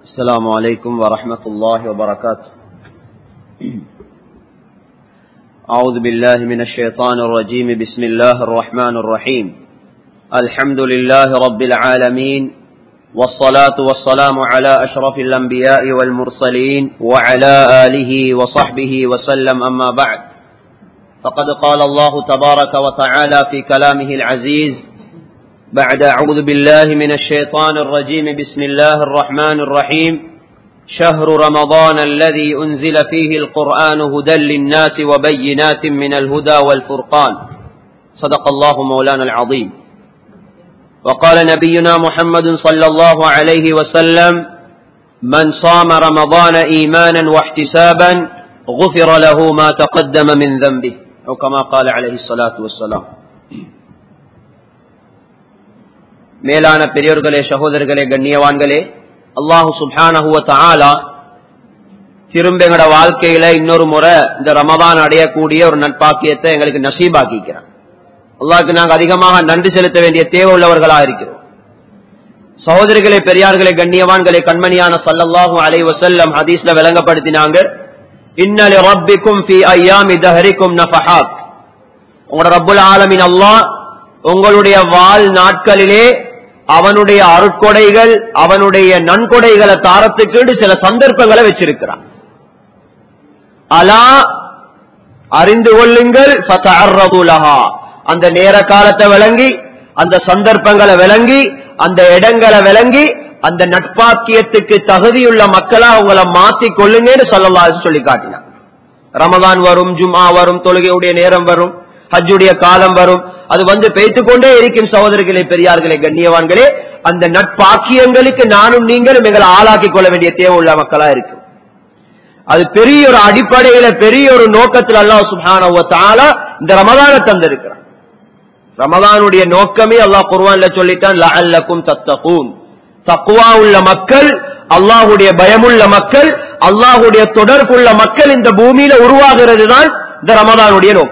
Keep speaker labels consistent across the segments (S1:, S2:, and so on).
S1: السلام عليكم ورحمة الله وبركاته أعوذ بالله من الشيطان الرجيم بسم الله الرحمن الرحيم الحمد لله رب العالمين والصلاة والسلام على أشرف الأنبياء والمرسلين وعلى آله وصحبه وسلم أما بعد فقد قال الله تبارك وتعالى في كلامه العزيز بعد أعوذ بالله من الشيطان الرجيم بسم الله الرحمن الرحيم شهر رمضان الذي أنزل فيه القرآن هدى للناس وبينات من الهدى والفرقان صدق الله مولانا العظيم وقال نبينا محمد صلى الله عليه وسلم من صام رمضان إيمانا واحتسابا غفر له ما تقدم من ذنبه أو كما قال عليه الصلاة والسلام மேலான பெரியோர்களே சகோதரர்களே கண்ணியவான்களே அல்லாஹு சுப்ஹானஹுவ தஆலா திரும்ப எங்களோட வாழ்க்கையில இன்னொரு முறை இந்த ரமதான் அடையக்கூடிய ஒரு நட்பாக்கியத்தை எங்களுக்கு நசீபாக்கிக்கிறான் அல்லாஹ்க்கு நாங்கள் அதிகமாக நன்றி செலுத்த வேண்டிய தேவை உள்ளவர்களா இருக்கிறோம் சகோதரிகளே பெரியார்களே கண்ணியவான்களே கண்மணியான சல்லல்லாஹு அலைஹி வஸல்லம் ஹதீஸ்ல விளங்கப்படுத்தினாங்க இன்னலி ரப்பிக்கும் ஃபி ஐயாமி தஹரிக்கும் நஃபஹாத் உங்களோட ரப்புல் ஆலமின் அல்லாஹ் உங்களுடைய வாழ் நாட்களிலே அவனுடைய அருட்கொடைகள் அவனுடைய நன்கொடைகளை தாரத்துக்கு சில சந்தர்ப்பங்களை வச்சிருக்கிறான் அலா அறிந்து கொள்ளுங்கள் அந்த நேர காலத்தை விளங்கி அந்த சந்தர்ப்பங்களை விளங்கி அந்த இடங்களை விளங்கி அந்த நட்பாக்கியத்துக்கு தகுதியுள்ள மக்களா உங்களை மாத்தி கொள்ளுங்கன்னு சொல்லலா சொல்லி காட்டினான் ரமதான் வரும் ஜுமா வரும் தொழுகையுடைய நேரம் வரும் ஹஜ்ஜுடைய காலம் வரும் அது வந்து பேய்த்து கொண்டே இருக்கும் சகோதரர்களே பெரியார்களே கண்ணியவான்களே அந்த நட்பாக்கியங்களுக்கு நானும் நீங்களும் எங்களை ஆளாக்கி கொள்ள வேண்டிய தேவை உள்ள மக்களா இருக்கும் அது பெரிய ஒரு அடிப்படையில பெரிய ஒரு நோக்கத்தில் அல்லாஹ் சுபான இந்த ரமதான தந்திருக்கிறான் ரமதானுடைய நோக்கமே அல்லாஹ் குர்வான்ல சொல்லிட்டான் லஅல்லக்கும் தத்தகூன் தக்குவா உள்ள மக்கள் அல்லாஹுடைய பயமுள்ள மக்கள் அல்லாஹுடைய தொடர்புள்ள மக்கள் இந்த பூமியில உருவாகிறது தான் இந்த ரமதானுடைய நோக்கம்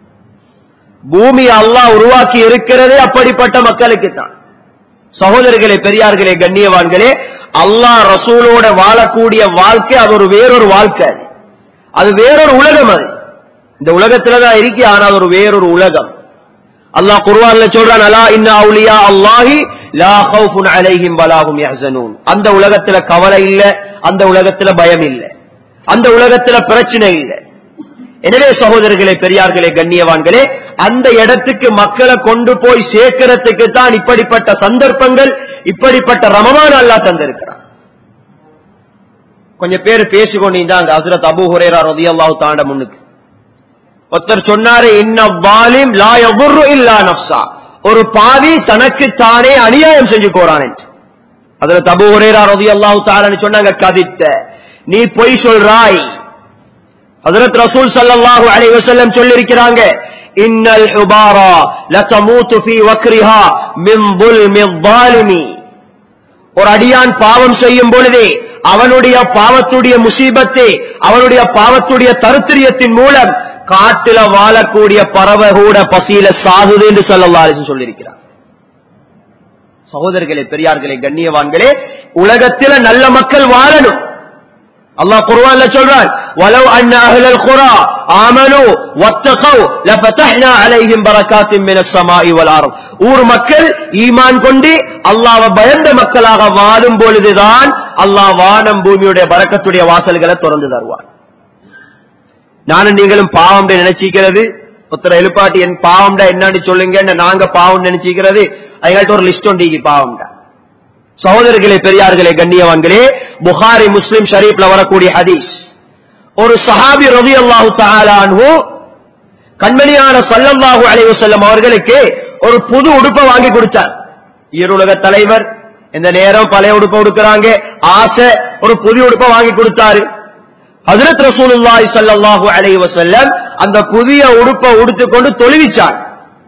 S1: பூமி அல்லாஹ் உருவாக்கி இருக்கிறதே அப்படிப்பட்ட மக்களுக்கு தான் சகோதரர்களே பெரியார்களே கண்ணியவான்களே அல்லாஹ் ரசூலோட வாழக்கூடிய வாழ்க்கை அது ஒரு வேறொரு வாழ்க்கை அது வேறொரு உலகம் அது இந்த உலகத்துலதான் இருக்கு ஆனால் ஒரு வேறொரு உலகம் அல்லாஹ் குர்வான்ல சொல்றான் அலா இன்ன அவுலியா அல்லாஹி லா ஹவுஃபுன் அலைஹிம் வலாஹும் யஹ்சனூன் அந்த உலகத்துல கவலை இல்ல அந்த உலகத்துல பயம் இல்ல அந்த உலகத்துல பிரச்சனை இல்லை எனவே சகோதரர்களே பெரியார்களே கண்ணியவான்களே அந்த இடத்துக்கு மக்களை கொண்டு போய் சேர்க்கிறதுக்கு தான் இப்படிப்பட்ட சந்தர்ப்பங்கள் இப்படிப்பட்ட ரமமான அல்லா தந்திருக்கிறான் கொஞ்சம் பேர் பேசிக்கொண்டிருந்தாங்க ஹசரத் அபு ஹுரேரா ரதி அல்லாஹு தாண்ட முன்னுக்கு ஒருத்தர் சொன்னாரு இன்ன வாலிம் லா எவ்வொரு இல்லா நப்சா ஒரு பாவி தனக்கு தானே அநியாயம் செஞ்சு போறான் அதுல தபு ஹுரேரா ரதி அல்லாஹு தாலன்னு சொன்னாங்க கதித்த நீ பொய் சொல்றாய் ஹஜரத் ரசூல் ஸல்லல்லாஹு அலைஹி வஸல்லம் சொல்லிருக்கிறாங்க இன்னல் ஹுபாரா லதமூது ஃபீ வக்ரிஹா மின் ظلم الظالم ஒரு அடியான் பாவம் செய்யும் பொழுதே அவனுடைய பாவத்துடைய முசீபத்தை அவனுடைய பாவத்துடைய தருத்திரியத்தின் மூலம் காட்டுல வாழக்கூடிய பறவை கூட பசியில சாகுது என்று சொல்லலாம் சொல்லியிருக்கிறார் சகோதரர்களே பெரியார்களே கண்ணியவான்களே உலகத்தில நல்ல மக்கள் வாழணும் அல்லாஹ் குர்ஆன்ல சொல்றான் ولو ان اهل القرى امنوا واتقوا لفتحنا عليهم بركات من السماء والارض ஊர் மக்கள் ஈமான் கொண்டு அல்லாஹ்வை பயந்த மக்களாக வாழும் பொழுதுதான் அல்லாஹ் வானம் பூமியுடைய பரக்கத்துடைய வாசல்களை திறந்து தருவான் நானும் நீங்களும் பாவம் நினைச்சிக்கிறது ஒருத்தர் எழுப்பாட்டி என் பாவம்டா என்னன்னு சொல்லுங்க நாங்க பாவம் நினைச்சிக்கிறது அதுகள்ட்ட ஒரு லிஸ்ட் ஒன்றிக்கு பாவம்டா சகோதரர்களே பெரியார்களே கண்ணியவான்களே புகாரி முஸ்லிம் ஷரீப்ல வரக்கூடிய ஹதீஸ் ஒரு சஹாபி ரவி அல்லாஹு தாலானு கண்மணியான சல்லல்லாஹு அலைவு செல்லம் அவர்களுக்கு ஒரு புது உடுப்பை வாங்கி கொடுத்தார் ஈருலக தலைவர் இந்த நேரம் பழைய உடுப்பை உடுக்கிறாங்க ஆசை ஒரு புதிய உடுப்பை வாங்கி கொடுத்தாரு ஹசரத் ரசூலுல்லாஹி ஸல்லல்லாஹு அலைஹி வஸல்லம் அந்த புதிய உடுப்பை உடுத்துக்கொண்டு தொழுவிச்சார்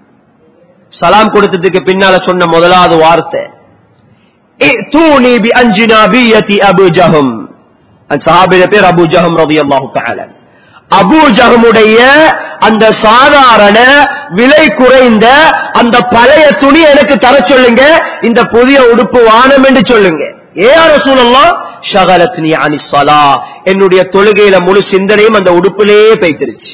S1: சலாம் கொடுத்ததுக்கு பின்னால சொன்ன முதலாவது வார்த்தை ائتوني بأنجنابية أبو جهم அந்த சஹாபிய பேர் அபு ஜஹம் ரலியல்லாஹு தஆலா அபு ஜஹமுடைய அந்த சாதாரண விலை குறைந்த அந்த பழைய துணி எனக்கு தர சொல்லுங்க இந்த புதிய உடுப்பு வானம் என்று சொல்லுங்க ஏ ரசூலல்லாஹ் ஷகலத்னி அனி ஸலா என்னுடைய தொழுகையில முழு சிந்தனையும் அந்த உடுப்பிலேயே பெய்திருச்சு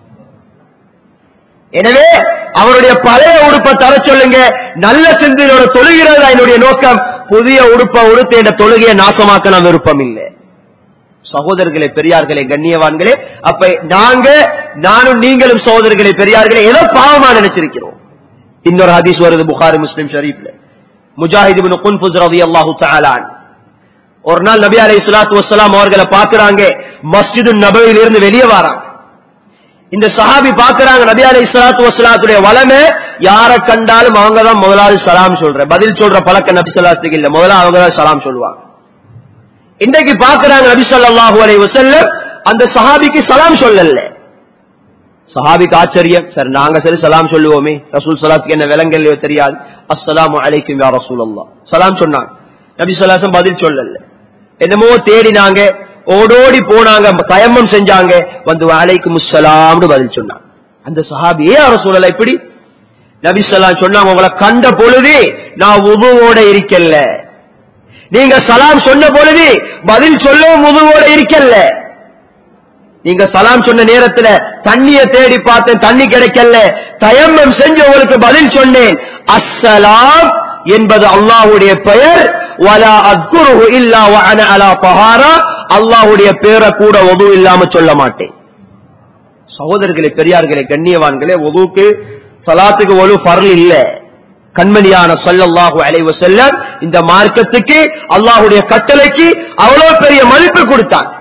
S1: எனவே அவருடைய பழைய உடுப்பை தர சொல்லுங்க நல்ல சிந்தனையோட தொழுகிறதா என்னுடைய நோக்கம் புதிய உடுப்பை உடுத்த என்ற தொழுகையை நாசமாக்க நான் விருப்பம் இல்லை சகோதரர்களே பெரியார்களே கண்ணியவான்களே அப்ப நாங்க நானும் நீங்களும் சகோதரர்களே பெரியார்களே ஏதோ பாவமா நினைச்சிருக்கிறோம் இன்னொரு ஹதீஸ் வருது புகாரி முஸ்லிம் ஷரீஃப்ல முஜாஹித் இப்னு குன்ஃபுஸ் ரலியல்லாஹு தஆலா அன்ஹு. ஒரு நாள் நபி அலைஹி ஸலாத்து வஸ்ஸலாம் அவர்களை பார்க்கறாங்க மஸ்ஜிது நபவியில இருந்து வெளியே வராங்க இந்த சஹாபி பார்க்கறாங்க நபி அலைஹி ஸலாத்து வஸ்ஸலாத்துடைய வளமை யாரை கண்டாலும் அவங்க தான் முதலாவது சலாம் சொல்ற பதில் சொல்ற பழக்க நபி ஸலாத்துக்கு இல்ல முதல்ல அவங்க தான் சலாம் சொல்லுவாங்க இன்றைக்கு பார்க்கறாங்க நபி ஸல்லல்லாஹு அலைஹி வஸல்லம் அந்த சஹாபிக்கு சலாம் சொல்லல சஹாபிக்கு ஆச்சரியம் சார் நாங்க சரி சலாம் சொல்லுவோமே ரசூல் சலாத்துக்கு என்ன விலங்கல்லையோ தெரியாது அஸ்ஸலாமு அலைக்கும் யா ரசூலல்லாஹ் சலாம் சொன்னாங்க நபி ஸல்லல்லாஹு பதில் சொல்லல என்னமோ தேடினாங்க ஓடோடி போனாங்க தயம்மம் செஞ்சாங்க வந்து அலைக்கும் முஸ்ஸலாம்னு பதில் சொன்னாங்க அந்த சஹாபி ஏன் ரசூலல்லாஹ் இப்படி நபி ஸல்லல்லாஹு சொன்னாங்க உங்களை கண்ட பொழுது நான் உதுவோட இருக்கல்ல நீங்க சலாம் சொன்ன பொழுது பதில் சொல்லவும் உதுவோட இருக்கல்ல நீங்க சலாம் சொன்ன நேரத்துல தண்ணிய தேடி பார்த்தேன் தண்ணி கிடைக்கல தயம்மம் செஞ்சு உங்களுக்கு பதில் சொன்னேன் அஸ்ஸலாம் என்பது அல்லாஹ்வுடைய பெயர் வலா அத்குருஹு இல்லா வ அன அலா பஹாரா அல்லாஹ்வுடைய பேரை கூட ஒது இல்லாம சொல்ல மாட்டேன் சகோதரர்களே பெரியார்களே கண்ணியவான்களே ஒதுக்கு சலாத்துக்கு ஒழு பரல் இல்ல கண்மணியான ஸல்லல்லாஹு அலைஹி வஸல்லம் இந்த மார்க்கத்துக்கு அல்லாஹ்வுடைய கட்டளைக்கு அவ்வளவு பெரிய மதிப்பு கொடுத்தான்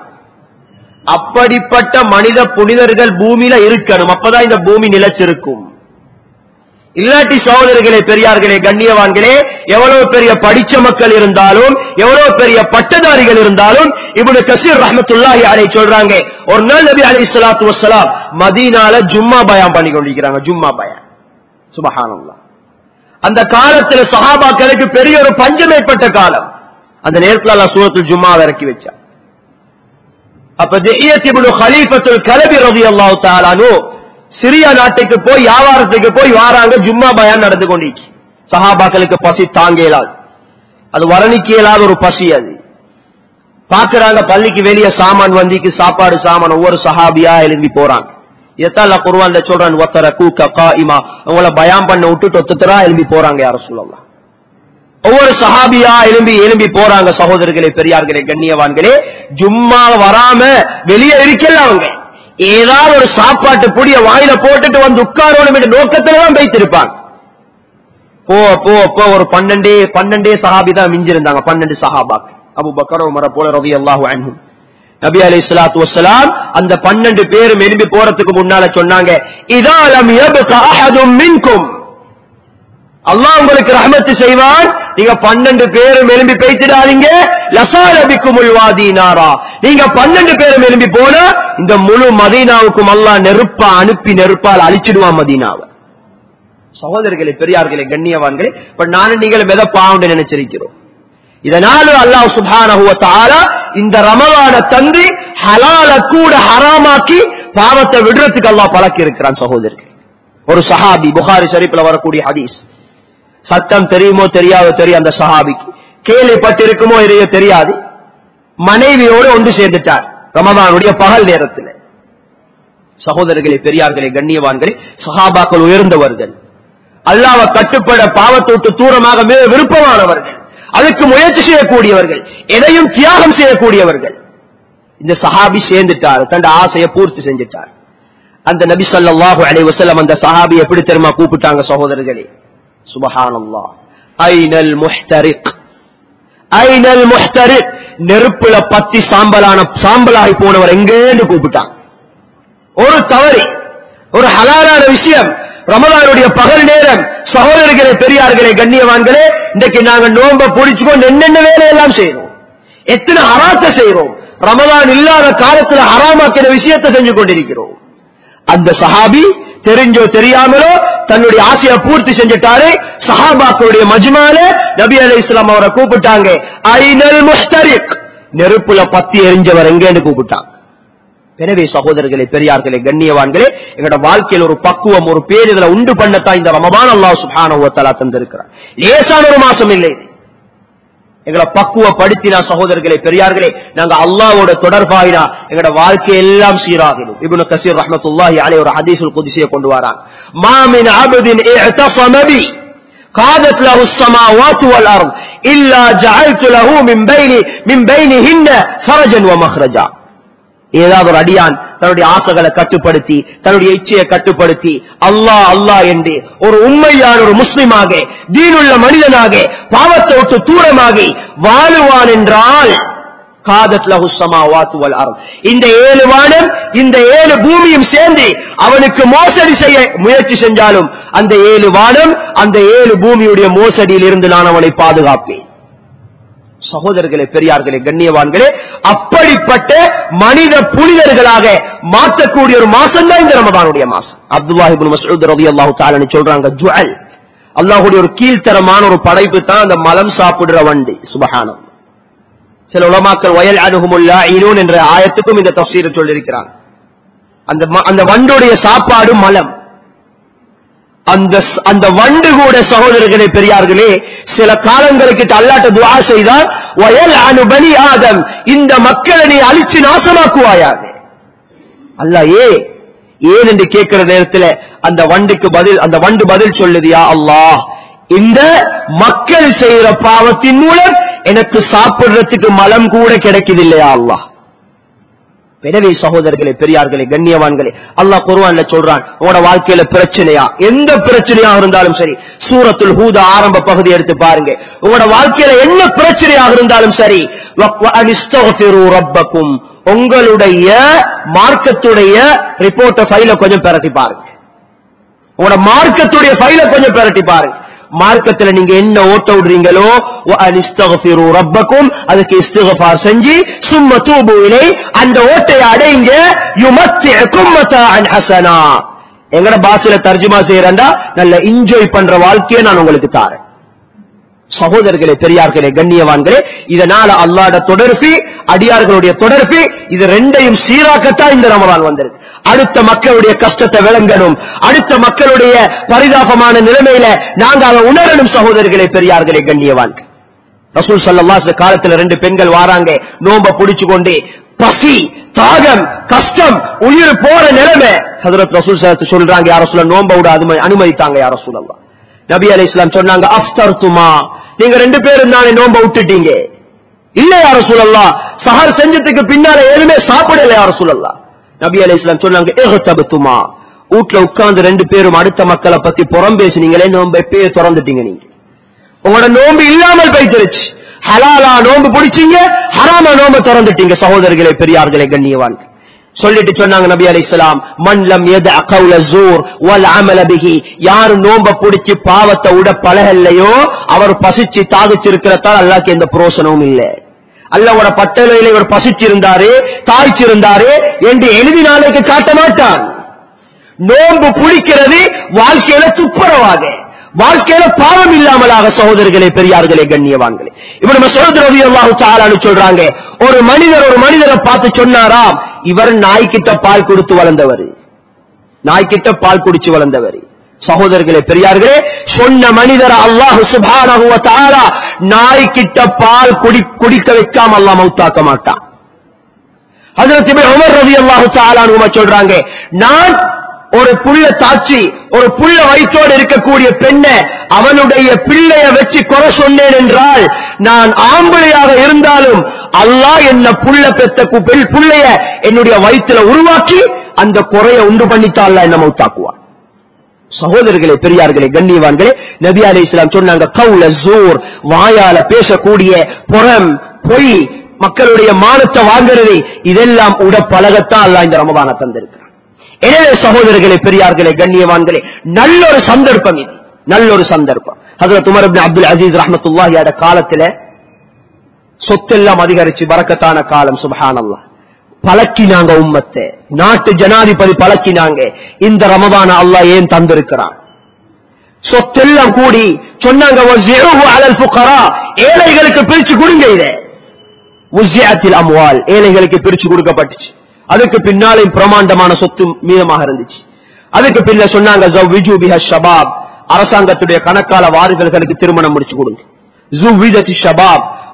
S1: அப்படிப்பட்ட மனித புனிதர்கள் பூமியில இருக்கணும் அப்பதான் இந்த பூமி நிலைச்சிருக்கும் இல்லாட்டி சகோதரர்களே பெரியார்களே கண்ணியவான்களே எவ்வளவு பெரிய படிச்ச மக்கள் இருந்தாலும் எவ்வளவு பெரிய பட்டதாரிகள் இருந்தாலும் இவனு கசீர் ரஹமத்துல்லாஹி அலை சொல்றாங்க ஒரு நாள் நபி அலி சலாத்து வசலாம் மதீனால ஜும்மா பயான் பண்ணி கொண்டிருக்கிறாங்க ஜும்மா பயான் சுபஹானல்லாஹ் அந்த காலத்துல சஹாபாக்களுக்கு பெரிய ஒரு பஞ்சம் ஏற்பட்ட காலம் அந்த நேரத்துல அல்லாஹ் சூரத்துல் ஜும்மாவை இறக்கி வச்சான் அப்ப திஹியத் இப்னு கலீஃபத்துல் கலபி ரலியல்லாஹு தஆலானு சிரியா நாட்டுக்கு போய் வியாபாரத்துக்கு போய் வாராங்க ஜும்மா பயான் நடந்து கொண்டிருக்கு சஹாபாக்களுக்கு பசி தாங்க இயலாது அது வரணிக்க இயலாத ஒரு பசி அது பாக்குறாங்க பள்ளிக்கு வெளியே சாமான் வந்திக்கு சாப்பாடு சாமான் ஒவ்வொரு சஹாபியா எழும்பி போறாங்க இதைத்தான் அல்லாஹ் குர்ஆன்ல சொல்றான் ஒத்தர கூக்க காயிமா அவங்கள பயான் பண்ண விட்டுட்டு ஒத்தரா எழும்பி போறாங்க யார சொல்லலாம் ஒவ்வொரு சஹாபியா எழும்பி எழும்பி போறாங்க சகோதரர்களே பெரியார்களே கண்ணியவான்களே ஜும்மா வராம வெளியே இருக்கல அவங்க ஏதாவது ஒரு சாப்பாட்டு புடிய வாயில போட்டுட்டு வந்து உட்காரணும் என்ற நோக்கத்துல தான் வைத்திருப்பாங்க போ போ போ ஒரு பன்னெண்டே பன்னெண்டே சஹாபி தான் மிஞ்சிருந்தாங்க பன்னெண்டு சஹாபாக்கு அபு பக்கர் உமர போல ரவி அல்லாஹு அன்ஹு நபி அலி சலாத்து வசலாம் அந்த பன்னெண்டு பேரும் எழும்பி போறதுக்கு முன்னால சொன்னாங்க இதாலம் மின்கும் அல்லாஹ் உங்களுக்கு ரஹமத்து செய்வான் நீங்க பன்னெண்டு பேரும் எழும்பி பேசிடாதீங்க லசாலபிக்கும் உள்வாதீனாரா நீங்க பன்னெண்டு பேரும் எழும்பி போனா இந்த முழு மதீனாவுக்கும் அல்லாஹ் நெருப்பா அனுப்பி நெருப்பால் அழிச்சிடுவான் மதீனாவை சகோதரர்களே பெரியார்களே கண்ணியவான்களே இப்ப நானும் நீங்களும் எதை பாவண்டு நினைச்சிருக்கிறோம் இதனால அல்லாஹ் சுப்ஹானஹு வ தஆலா இந்த ரமலான தந்து ஹலால கூட ஹராமாக்கி பாவத்தை விடுறதுக்கு அல்லாஹ் பழக்கி இருக்கிறான் சகோதரர்கள் ஒரு சஹாபி புகாரி ஷரீஃப்ல வரக்கூடிய ஹதீஸ் சட்டம் தெரியுமோ தெரியாதோ தெரியும் அந்த சஹாபிக்கு கேள்விப்பட்டிருக்குமோ இல்லையோ தெரியாது மனைவியோடு ஒன்று சேர்ந்துட்டார் ரமதானுடைய பகல் நேரத்தில் சகோதரர்களே பெரியார்களே கண்ணியவான்களே சஹாபாக்கள் உயர்ந்தவர்கள் அல்லாஹ்வை கட்டுப்பட பாவத்தை விட்டு தூரமாக மிக விருப்பமானவர்கள் அதுக்கு முயற்சி செய்யக்கூடியவர்கள் எதையும் தியாகம் செய்யக்கூடியவர்கள் இந்த சஹாபி சேர்ந்துட்டார் தன் ஆசையை பூர்த்தி செஞ்சுட்டார் அந்த நபி ஸல்லல்லாஹு அலைஹி வஸல்லம் அந்த சஹாபி எப்படி தெரியுமா கூப்பிட்டாங்க சகோதரர்களே சுபஹானல்லாஹ் ஐனல் முஹ்தரிக் ஐனல் முஹ்தரிக் நெருப்புல பத்தி சாம்பலான சாம்பலாகி போனவர் எங்கேன்னு கூப்பிட்டாங்க ஒரு தவறு ஒரு ஹலாலான விஷயம் ரமலானுடைய பகல் நேரம் சகோதரர்களே பெரியார்களே கண்ணியவான்களே இன்றைக்கு நாங்க நோம்ப பிடிச்சுக்கொண்டு என்னென்ன வேலையெல்லாம் செய்யறோம் எத்தனை ஹராத்த செய்யறோம் ரமலான் இல்லாத காலத்துல ஹராமாக்கிற விஷயத்தை செஞ்சு கொண்டிருக்கிறோம் அந்த சஹாபி தெரிஞ்சோ தெரியாமலோ தன்னுடைய ஆசையை பூர்த்தி செஞ்சுட்டாரு சஹாபாக்களுடைய மஜ்மால நபி அலை இஸ்லாம் அவரை கூப்பிட்டாங்க ஐனல் முஸ்தரிக் நெருப்புல பத்தி எரிஞ்சவர் எங்கேன்னு கூப்பிட்டாங்க எனவே சகோதரர்களே பெரியார்களே கண்ணியவான்களே எங்களோட வாழ்க்கையில் ஒரு பக்குவம் ஒரு பேருதலை உண்டு பண்ணத்தான் இந்த ரமபான் அல்லாஹ் சுப்ஹானஹு வ தஆலா தந்திருக்கிறார் லேசான ஒரு மாசம் இல்லை இது. எங்களை பக்குவப்படுத்தினா சகோதரர்களே பெரியார்களே நாங்க அல்லாவோட தொடர்பாயினா எங்களோட வாழ்க்கை எல்லாம் சீராகிடும் இப்னு கசீர் ரஹ்மத்துல்லாஹி அலைஹி ஒரு ஹதீஸுல் குத்ஸியை கொண்டு வரான் மா மின் அப்தின் இஅ்தஸம பி قادت له السماوات والارض الا جعلت له من بين من بينهن فرجا ومخرجا ஏதாவது ஒரு அடியான் தன்னுடைய ஆசைகளை கட்டுப்படுத்தி தன்னுடைய இச்சையை கட்டுப்படுத்தி அல்லாஹ் அல்லாஹ் என்று ஒரு உண்மையான ஒரு முஸ்லிமாக தீனுள்ள மனிதனாக பாவத்தை விட்டு தூரமாகி வாழுவான் என்றால் காதத் லஹுசமா வாத்துவல் அறம் இந்த ஏழு வானம் இந்த ஏழு பூமியும் சேர்ந்து அவனுக்கு மோசடி செய்ய முயற்சி செஞ்சாலும் அந்த ஏழு வானம் அந்த ஏழு பூமியுடைய மோசடியில் இருந்து நான் அவனை பாதுகாப்பேன் சகோதரர்களே பெரியார்களே கண்ணியவான்களே அப்படிப்பட்ட மனித புனிதர்களாக மாற்றக்கூடிய ஒரு மாசம் தான் இந்த ரமதானுடைய மாசம் அப்துல்லாஹிபின் மசூத் ரவி அல்லாஹு தாலன்னு சொல்றாங்க ஜுவல் அல்லாஹுடைய ஒரு கீழ்த்தரமான ஒரு படைப்பு தான் அந்த மலம் சாப்பிடுற வண்டி சுபகானம் சில உலமாக்கள் வயல் அணுகுமுல்லா இனூன் என்ற ஆயத்துக்கும் இந்த தப்சீரை சொல்லியிருக்கிறாங்க அந்த ம- அந்த வண்டுடைய சாப்பாடு மலம் அந்த அந்த வண்டு கூட சகோதரர்களே பெரியார்களே சில காலங்களுக்கு அல்லாட்ட துவா செய்தால் வயல் அனுபலி ஆதம் இந்த மக்களை நீ அழிச்சு நாசமாக்குவாயாக அல்ல ஏ ஏன் என்று கேட்கிற நேரத்துல அந்த வண்டுக்கு பதில் அந்த வண்டு பதில் சொல்லுது யா அல்லாஹ் இந்த மக்கள் செய்யற பாவத்தின் மூலம் எனக்கு சாப்பிடுறதுக்கு மலம் கூட கிடைக்குது இல்லையா அல்லாஹ் எனவே சகோதரர்களே பெரியார்களே கண்ணியவான்களே அல்லாஹ் குர்ஆன்ல சொல்றான் உங்களோட வாழ்க்கையில பிரச்சனையா எந்த பிரச்சனையா இருந்தாலும் சரி சூரத்துல் ஹூதா ஆரம்ப பகுதி எடுத்து பாருங்க உங்களோட வாழ்க்கையில என்ன பிரச்சனையாக இருந்தாலும் சரி வ- வ- அனிஸ்தக்ஃபிரு ரப்பக்கும் உங்களுடைய மார்க்கத்துடைய ரிப்போர்ட்ட ஃபைல கொஞ்சம் பெரட்டி பாருங்க உங்களோட மார்க்கத்துடைய ஃபைல கொஞ்சம் பெரட்டி பாருங்க மார்க்கத்துல நீங்க என்ன ஓட்ட விடுறீங்களோ வ அனிஸ்தக்ஃபிரு ரப்பக்கும் அதுக்கு இஸ்திக்ஃபார் செஞ்சு சும்ம தூபு இலை அந்த ஓட்டையை அடைங்க யுமத்திக்கும் மதாஅன் ஹஸனா எங்கட பாஷையில தர்ஜுமா செய்யறேன்டா நல்ல என்ஜாய் பண்ற வாழ்க்கையை நான் உங்களுக்கு தாரேன் சகோதரர்களே பெரியார்களே கண்ணியவான்களே இதனால அல்லாட தொடர்பு அடியார்களுடைய தொடர்பு இது ரெண்டையும் சீராக்கத்தான் இந்த ரமலான் வந்திருக்கு அடுத்த மக்களுடைய கஷ்டத்தை விளங்கணும் அடுத்த மக்களுடைய பரிதாபமான நிலைமையில நாங்க அதை உணரணும் சகோதரர்களே பெரியார்களே கண்ணியவான்கள் ரசூல் சல்லல்லாஹு காலத்துல ரெண்டு பெண்கள் வாராங்க நோம்ப புடிச்சு கொண்டு பசி தாகம் கஷ்டம் உயிர் போற நிலைமை ஹதரத் ரசூல் ஸல்லல்லாஹு சொல்றாங்க யார சொல்ல நோம்ப விட அதுமை அனுமதித்தாங்க யார சொல்லலாம் நபி அலைஹிஸ் ஸலாம் சொன்னாங்க அஃப்தர்துமா நீங்க ரெண்டு பேரும் தானே நோம்ப விட்டுட்டீங்க இல்ல யார சொல்லலாம் சஹர் செஞ்சதுக்கு பின்னால எதுவுமே சாப்பிடல யார சொல்லலாம் நபி அலைஹிஸ் ஸலாம் சொன்னாங்க இஹ்தபத்துமா வீட்ல உட்கார்ந்து ரெண்டு பேரும் அடுத்த மக்களை பத்தி புறம் பேசுனீங்களே நோம்ப எப்பயே திறந்துட்டீங்க நீங்க உங்களோட நோன்பு இல்லாமல் போய்த்திருச்சு ஹலாலா நோன்பு பிடிச்சீங்க ஹராமா நோன்பு திறந்துட்டீங்க சகோதரர்களே பெரியார்களே கண்ணியவான் சொல்லிட்டு சொன்னாங்க நபி அலைஹிஸ்ஸலாம் மன்லம் எது அகவுல ஜூர் வல் அமல பிஹி யார் நோம்ப பிடிச்சு பாவத்தை உட பழகலையோ அவர் பசிச்சு தாகிச்சிருக்கிறதால் அல்லாஹ்க்கு எந்த புரோசனமும் இல்லை அல்லாவோட பட்டளையில இவர் பசிச்சிருந்தாரு தாய்ச்சிருந்தாரு என்று எழுதி நாளைக்கு காட்ட மாட்டான் நோன்பு புளிக்கிறது வாழ்க்கையில துப்புரவாக வாழ்க்கையில பாவம் இல்லாமலாக சகோதரர்களே பெரியார்களே கண்ணியவான்களே இப்படி மசோத் ரவி அல்லாஹு தாலான்னு சொல்றாங்க ஒரு மனிதர் ஒரு மனிதரை பார்த்து சொன்னாராம் இவர் நாய்க்கிட்ட பால் கொடுத்து வளர்ந்தவர் நாய்க்கிட்ட பால் குடிச்சு வளர்ந்தவர் சகோதரர்களே பெரியார்களே சொன்ன மனிதர் அல்லாஹு சுபானஹு வ தஆலா நாய்க்கிட்ட பால் குடி குடிக்க வைக்காம அல்லாஹ் மௌத்தாக்க மாட்டான் ஹஜரத் இப்னு உமர் ரலியல்லாஹு தஆலா அன்ஹுமா சொல்றாங்க நான் ஒரு புள்ள தாச்சி ஒரு புள்ள வயிற்றோடு இருக்கக்கூடிய பெண்ணை அவனுடைய பிள்ளைய வச்சு குறை சொன்னேன் என்றால் நான் ஆம்பளையாக இருந்தாலும் அல்லாஹ் என்ன புள்ள பெத்த கு- பெண் புள்ளைய என்னுடைய வயிற்றுல உருவாக்கி அந்த குறைய உண்டு பண்ணித்தான் என்ன மௌத்தாக்குவான் சகோதரர்களே பெரியார்களே கண்ணியவான்களே நபி அலி இஸ்லாம் சொன்னாங்க கவுல ஜூர் வாயால பேசக்கூடிய புறம் பொய் மக்களுடைய மானத்தை வாங்குறது இதெல்லாம் உட பழகத்தான் அல்லாஹ் இந்த ரமபான தந்திருக்கிறான் எனவே சகோதரர்களே பெரியார்களே கண்ணியவான்களே நல்ல ஒரு சந்தர்ப்பம் இது நல்ல ஒரு சந்தர்ப்பம் ஹஜரத் உமர் இப்னு அப்துல் அசீஸ் ரஹ்மத்துல்லாஹியோட காலத்துல சொத்தெல்லாம் அதிகரிச்சு பறக்கத்தான காலம் சுபஹானல்லாஹ் பழக்கினாங்க உம்மத்தை நாட்டு ஜனாதிபதி பழக்கினாங்க இந்த ரமதான அல்லாஹ் ஏன் தந்திருக்கிறான் சொத்தெல்லாம் கூடி சொன்னாங்க "வஸ்ஸிஉஹு அலல் ஃபுகரா." ஏழைகளுக்கு பிரிச்சு கொடுங்க இதை உஸ்ஜிஅத்தில் அம்வால் ஏழைகளுக்கு பிரிச்சு கொடுக்கப்பட்டுச்சு அதுக்கு பின்னாலே பிரமாண்டமான சொத்து மீதமாக இருந்துச்சு அதுக்கு பின்ன சொன்னாங்க "ஜவ்விஜு பிஹா ஷபாப்." அரசாங்கத்துடைய கணக்கால வாரிசுகளுக்கு திருமணம் முடிச்சு கொடுங்க ஜுவ்விதத்தி ஷபாப்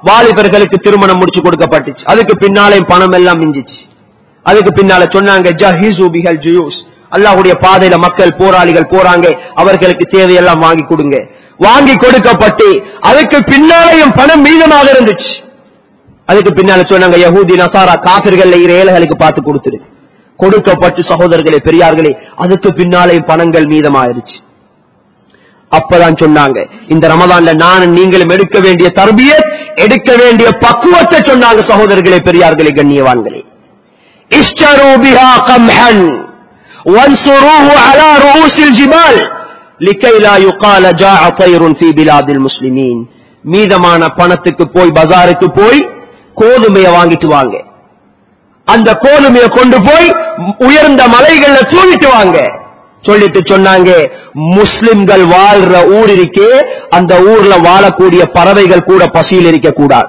S1: வாலிபர்களுக்கு திருமணம் முடிச்சு கொடுக்கப்பட்டுச்சு அதுக்கு பின்னாலே பணம் எல்லாம் மிஞ்சிச்சு அதுக்கு பின்னால சொன்னாங்க ஜஹீசு பிஹல் ஜுயூஸ் அல்லாஹ்வுடைய பாதையில மக்கள் போராளிகள் போறாங்க அவர்களுக்கு தேவையெல்லாம் வாங்கி கொடுங்க வாங்கி கொடுக்கப்பட்டு அதுக்கு பின்னாலேயும் பணம் மீதமாக இருந்துச்சு அதுக்கு பின்னால சொன்னாங்க யஹூதி நசாரா காபிர்கள் ஏழைகளுக்கு பார்த்து கொடுத்துரு கொடுக்கப்பட்டு சகோதரர்களே பெரியார்களே அதுக்கு பின்னாலே பணங்கள் மீதமாயிருச்சு அப்பதான் சொன்னாங்க இந்த ரமதான்ல நானும் நீங்களும் எடுக்க வேண்டிய தர்பியத் எடுக்க வேண்டிய பக்குவத்தை சொன்னாங்க சகோதரர்களே பெரியார்களே கண்ணியவான்களே اشتروا بها قمحا وانصروه على رؤوس الجبال لكي لا يقال جاء طير في بلاد المسلمين மீதமான பணத்துக்கு போய் பஜாருக்கு போய் கோதுமையை வாங்கிட்டு வாங்க அந்த கோதுமையை கொண்டு போய் உயர்ந்த மலைகள்ல தூவிட்டு வாங்க சொல்லிட்டு சொன்னாங்க முஸ்லிம்கள் வாழ்ற ஊர் இருக்கே அந்த ஊர்ல வாழக்கூடிய பறவைகள் கூட பசியில் இருக்க கூடாது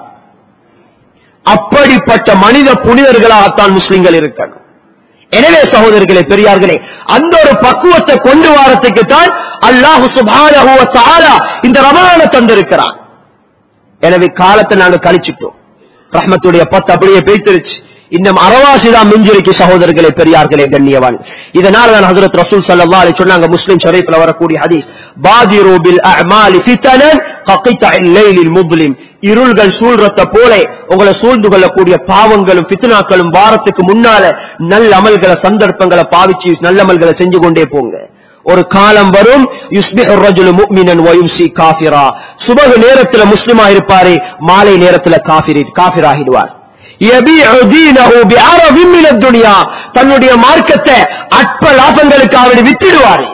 S1: அப்படிப்பட்ட மனித புனிதர்களாகத்தான் முஸ்லிம்கள் இருக்கணும் எனவே சகோதரர்களே பெரியார்களே அந்த ஒரு பக்குவத்தை கொண்டு வாரத்துக்கு தான் அல்லாஹு சுபானஹு வ தஆலா இந்த ரமலானை தந்திருக்கிறான் எனவே காலத்தை நாங்க கழிச்சிட்டோம் ரஹ்மத்துடைய பத்து அப்படியே பேய்த்திருச்சு இன்னும் அரவாசி தான் மிஞ்சிருக்கு சகோதரர்களே பெரியார்களே கண்ணியவான் இதனால தான் ஹஜரத் ரசூல் ஸல்லல்லாஹு அலைஹி சொன்னாங்க முஸ்லிம் ஷரீஃப்ல வரக்கூடிய ஹதீஸ் பாதிரு பில் அஅமாலி ஃபிதனன் ககித்தஇல் லைலில் முஸ்லிம் இருள்கள் சூழ்றத போல உங்களை சூழ்ந்து கொள்ளக்கூடிய பாவங்களும் ஃபித்னாக்களும் வாரத்துக்கு முன்னால நல்ல அமல்களை சந்தர்ப்பங்களை பாவிச்சு நல்ல அமல்களை செஞ்சு கொண்டே போங்க ஒரு காலம் வரும் யுஸ்பிஹு ரஜுலு முஃமினன் வ யும்சி காஃபிரா சுபஹ நேரத்துல முஸ்லிமா இருப்பாரு மாலை நேரத்துல காஃபிரி காஃபிராகிடுவார் யபீஉ தீனஹு பிஅரபின் மின துன்யா தன்னுடைய மார்க்கத்தை அற்ப லாபங்களுக்காக வித்திடுவார்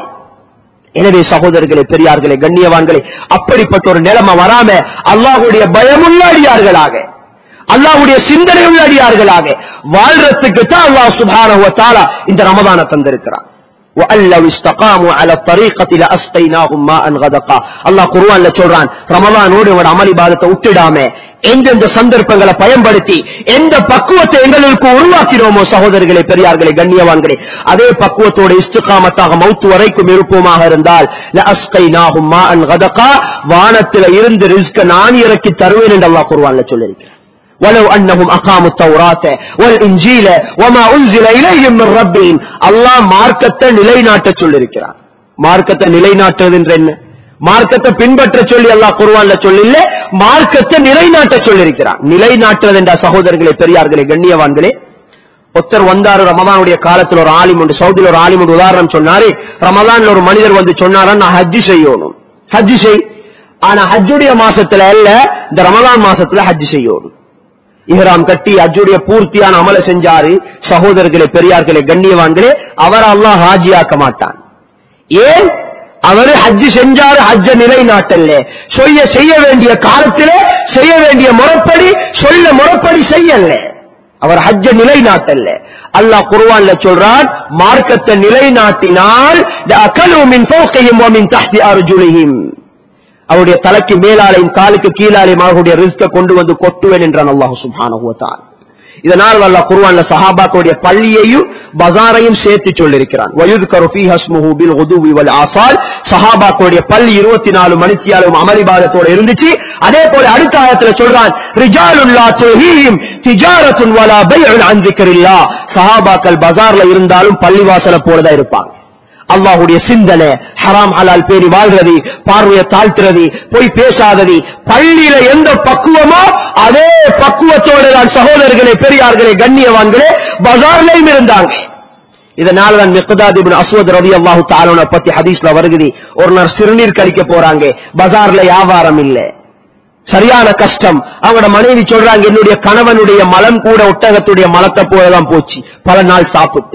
S1: எனவே சகோதரர்களே பெரியார்களே கண்ணியவான்களே அப்படிப்பட்ட ஒரு நிலைமை வராம அல்லாஹ்வுடைய பயமுள்ள அடியார்களாக அல்லாஹ்வுடைய சிந்தனை உள்ள அடியார்களாக வாழ்றதுக்கு தான் அல்லாஹ் சுப்ஹானஹு வ தஆலா இந்த ரமதானை தந்திருக்கிறான் وَأَن لَّوْ اسْتَقَامُوا عَلَى الطَّرِيقَةِ لَأَسْقَيْنَاهُم مَّاءً غَدَقًا அல்லாஹ் குர்ஆன்ல சொல்றான் ரமலானோடு உங்களோட அமல் இபாதத்தை விட்டுடாம எந்தெந்த சந்தர்ப்பங்களை பயன்படுத்தி எந்த பக்குவத்தை எங்களுக்கு உருவாக்கினோமோ சகோதரர்களே பெரியார்களே கண்ணியவான்களே அதே பக்குவத்தோட இஸ்திகாமத்தாக மௌத்து வரைக்கும் இருப்போமாக இருந்தால் لَأَسْقَيْنَاهُم مَّاءً غَدَقًا வானத்தில இருந்து ரிஸ்க நான் இறக்கி தருவேன் என்று அல்லாஹ் குர்ஆன்ல சொல்லியிருக்கிறார் ولو أنهم أقاموا التوراة والإنجيل وما أنزل إليهم من ربهم الله மார்க்கத்தை நிலைநாட்ட சொல்லியிருக்கிறார் மார்க்கத்தை நிலைநாட்டுறது என்ற என்ன மார்க்கத்தை பின்பற்ற சொல்லி அல்லாஹ் குர்ஆன்ல சொல்லல மார்க்கத்தை நிலைநாட்ட சொல்லியிருக்கிறார் நிலைநாட்டுறது என்ற சகோதரர்களே பெரியார்களே கண்ணியவான்களே ஒருத்தர் வந்தாரு ரமதானுடைய காலத்துல ஒரு ஆலிம் உண்டு சவுதியில் ஒரு ஆலிம் உண்டு உதாரணம் சொன்னாரு ரமதான்ல ஒரு மனிதர் வந்து சொன்னாரா நான் ஹஜ்ஜி செய்யணும் ஹஜ்ஜி செய் ஆனா ஹஜ்ஜுடைய மாசத்துல அல்ல இந்த ரமதான் மாசத்துல ஹஜ்ஜி செய்யணும் இஹ்ராம் கட்டி அஜுடைய பூர்த்தியான அமல செஞ்சாரு சகோதரர்களே பெரியார்களே கண்ணியவான்களே அவர் அல்லாஹ் ஹாஜியாக்க மாட்டான் ஏன் அவரு ஹஜ்ஜி செஞ்சாரு ஹஜ்ஜ நிலைநாட்டல்ல செய்ய செய்ய வேண்டிய காலத்திலே செய்ய வேண்டிய முறைப்படி சொல்ல முறைப்படி செய்யல அவர் ஹஜ்ஜ நிலைநாட்டல்ல அல்லாஹ் குர்ஆன்ல சொல்றான் மார்க்கத்தை நிலைநாட்டினால் அகலு மின் ஃபௌகைஹிம் வ மின் தஹ்தி அர்ஜுலிஹிம் அவருடைய தலைக்கு மேலாலையும் காலுக்கு கீழாலையும் அவர்களுடைய ரிஸ்க கொண்டு வந்து கொட்டுவேன் என்றான் அல்லாஹ் சுப்ஹானஹு வ தஆலா இதனால் அல்லாஹ் குர்ஆன்ல சஹாபாக்களுடைய பள்ளியையும் பஜாரையும் சேர்த்து சொல்லியிருக்கிறான் வயுத்கரு ஃபீஹா இஸ்முஹு பில் குதுவி வல் ஆசால் சஹாபாக்களுடைய பள்ளி 24 மணித்தியாலும் அமளிபாதத்தோட இருந்துச்சு அதே போல அடுத்த ஆயத்துல சொல்றான் ரிஜாலுல்லா துஹீஹிம் திஜாரத்துன் வலா பைஉன் அன் ذிக்ரில்லாஹ் சஹாபாக்கள் பஜார்ல இருந்தாலும் பள்ளிவாசல போலதான் இருப்பாங்க அல்லாஹுடைய சிந்தனை ஹராம் ஹலால் பேரி வாழ்றது பார்வையை தாழ்த்துறது போய் பேசாதது பள்ளியில எந்த பக்குவமோ அதே பக்குவத்தோடு தான் சகோதரர்களே பெரியார்களே கண்ணியவான்களே பஜார்லையும் இருந்தாங்க இதனால தான் மிக்தாத் இப்னு அஸ்வத் ரலியல்லாஹு தஆலா பத்தி ஹதீஸ்ல வருகுது ஒரு நாள் சிறுநீர் கழிக்க போறாங்க பஜார்ல வியாபாரம் இல்ல சரியான கஷ்டம் அவங்களோட மனைவி சொல்றாங்க என்னுடைய கணவனுடைய மலம் கூட ஒட்டகத்துடைய மலத்தை போலதான் போச்சு பல நாள் சாப்பிட்டு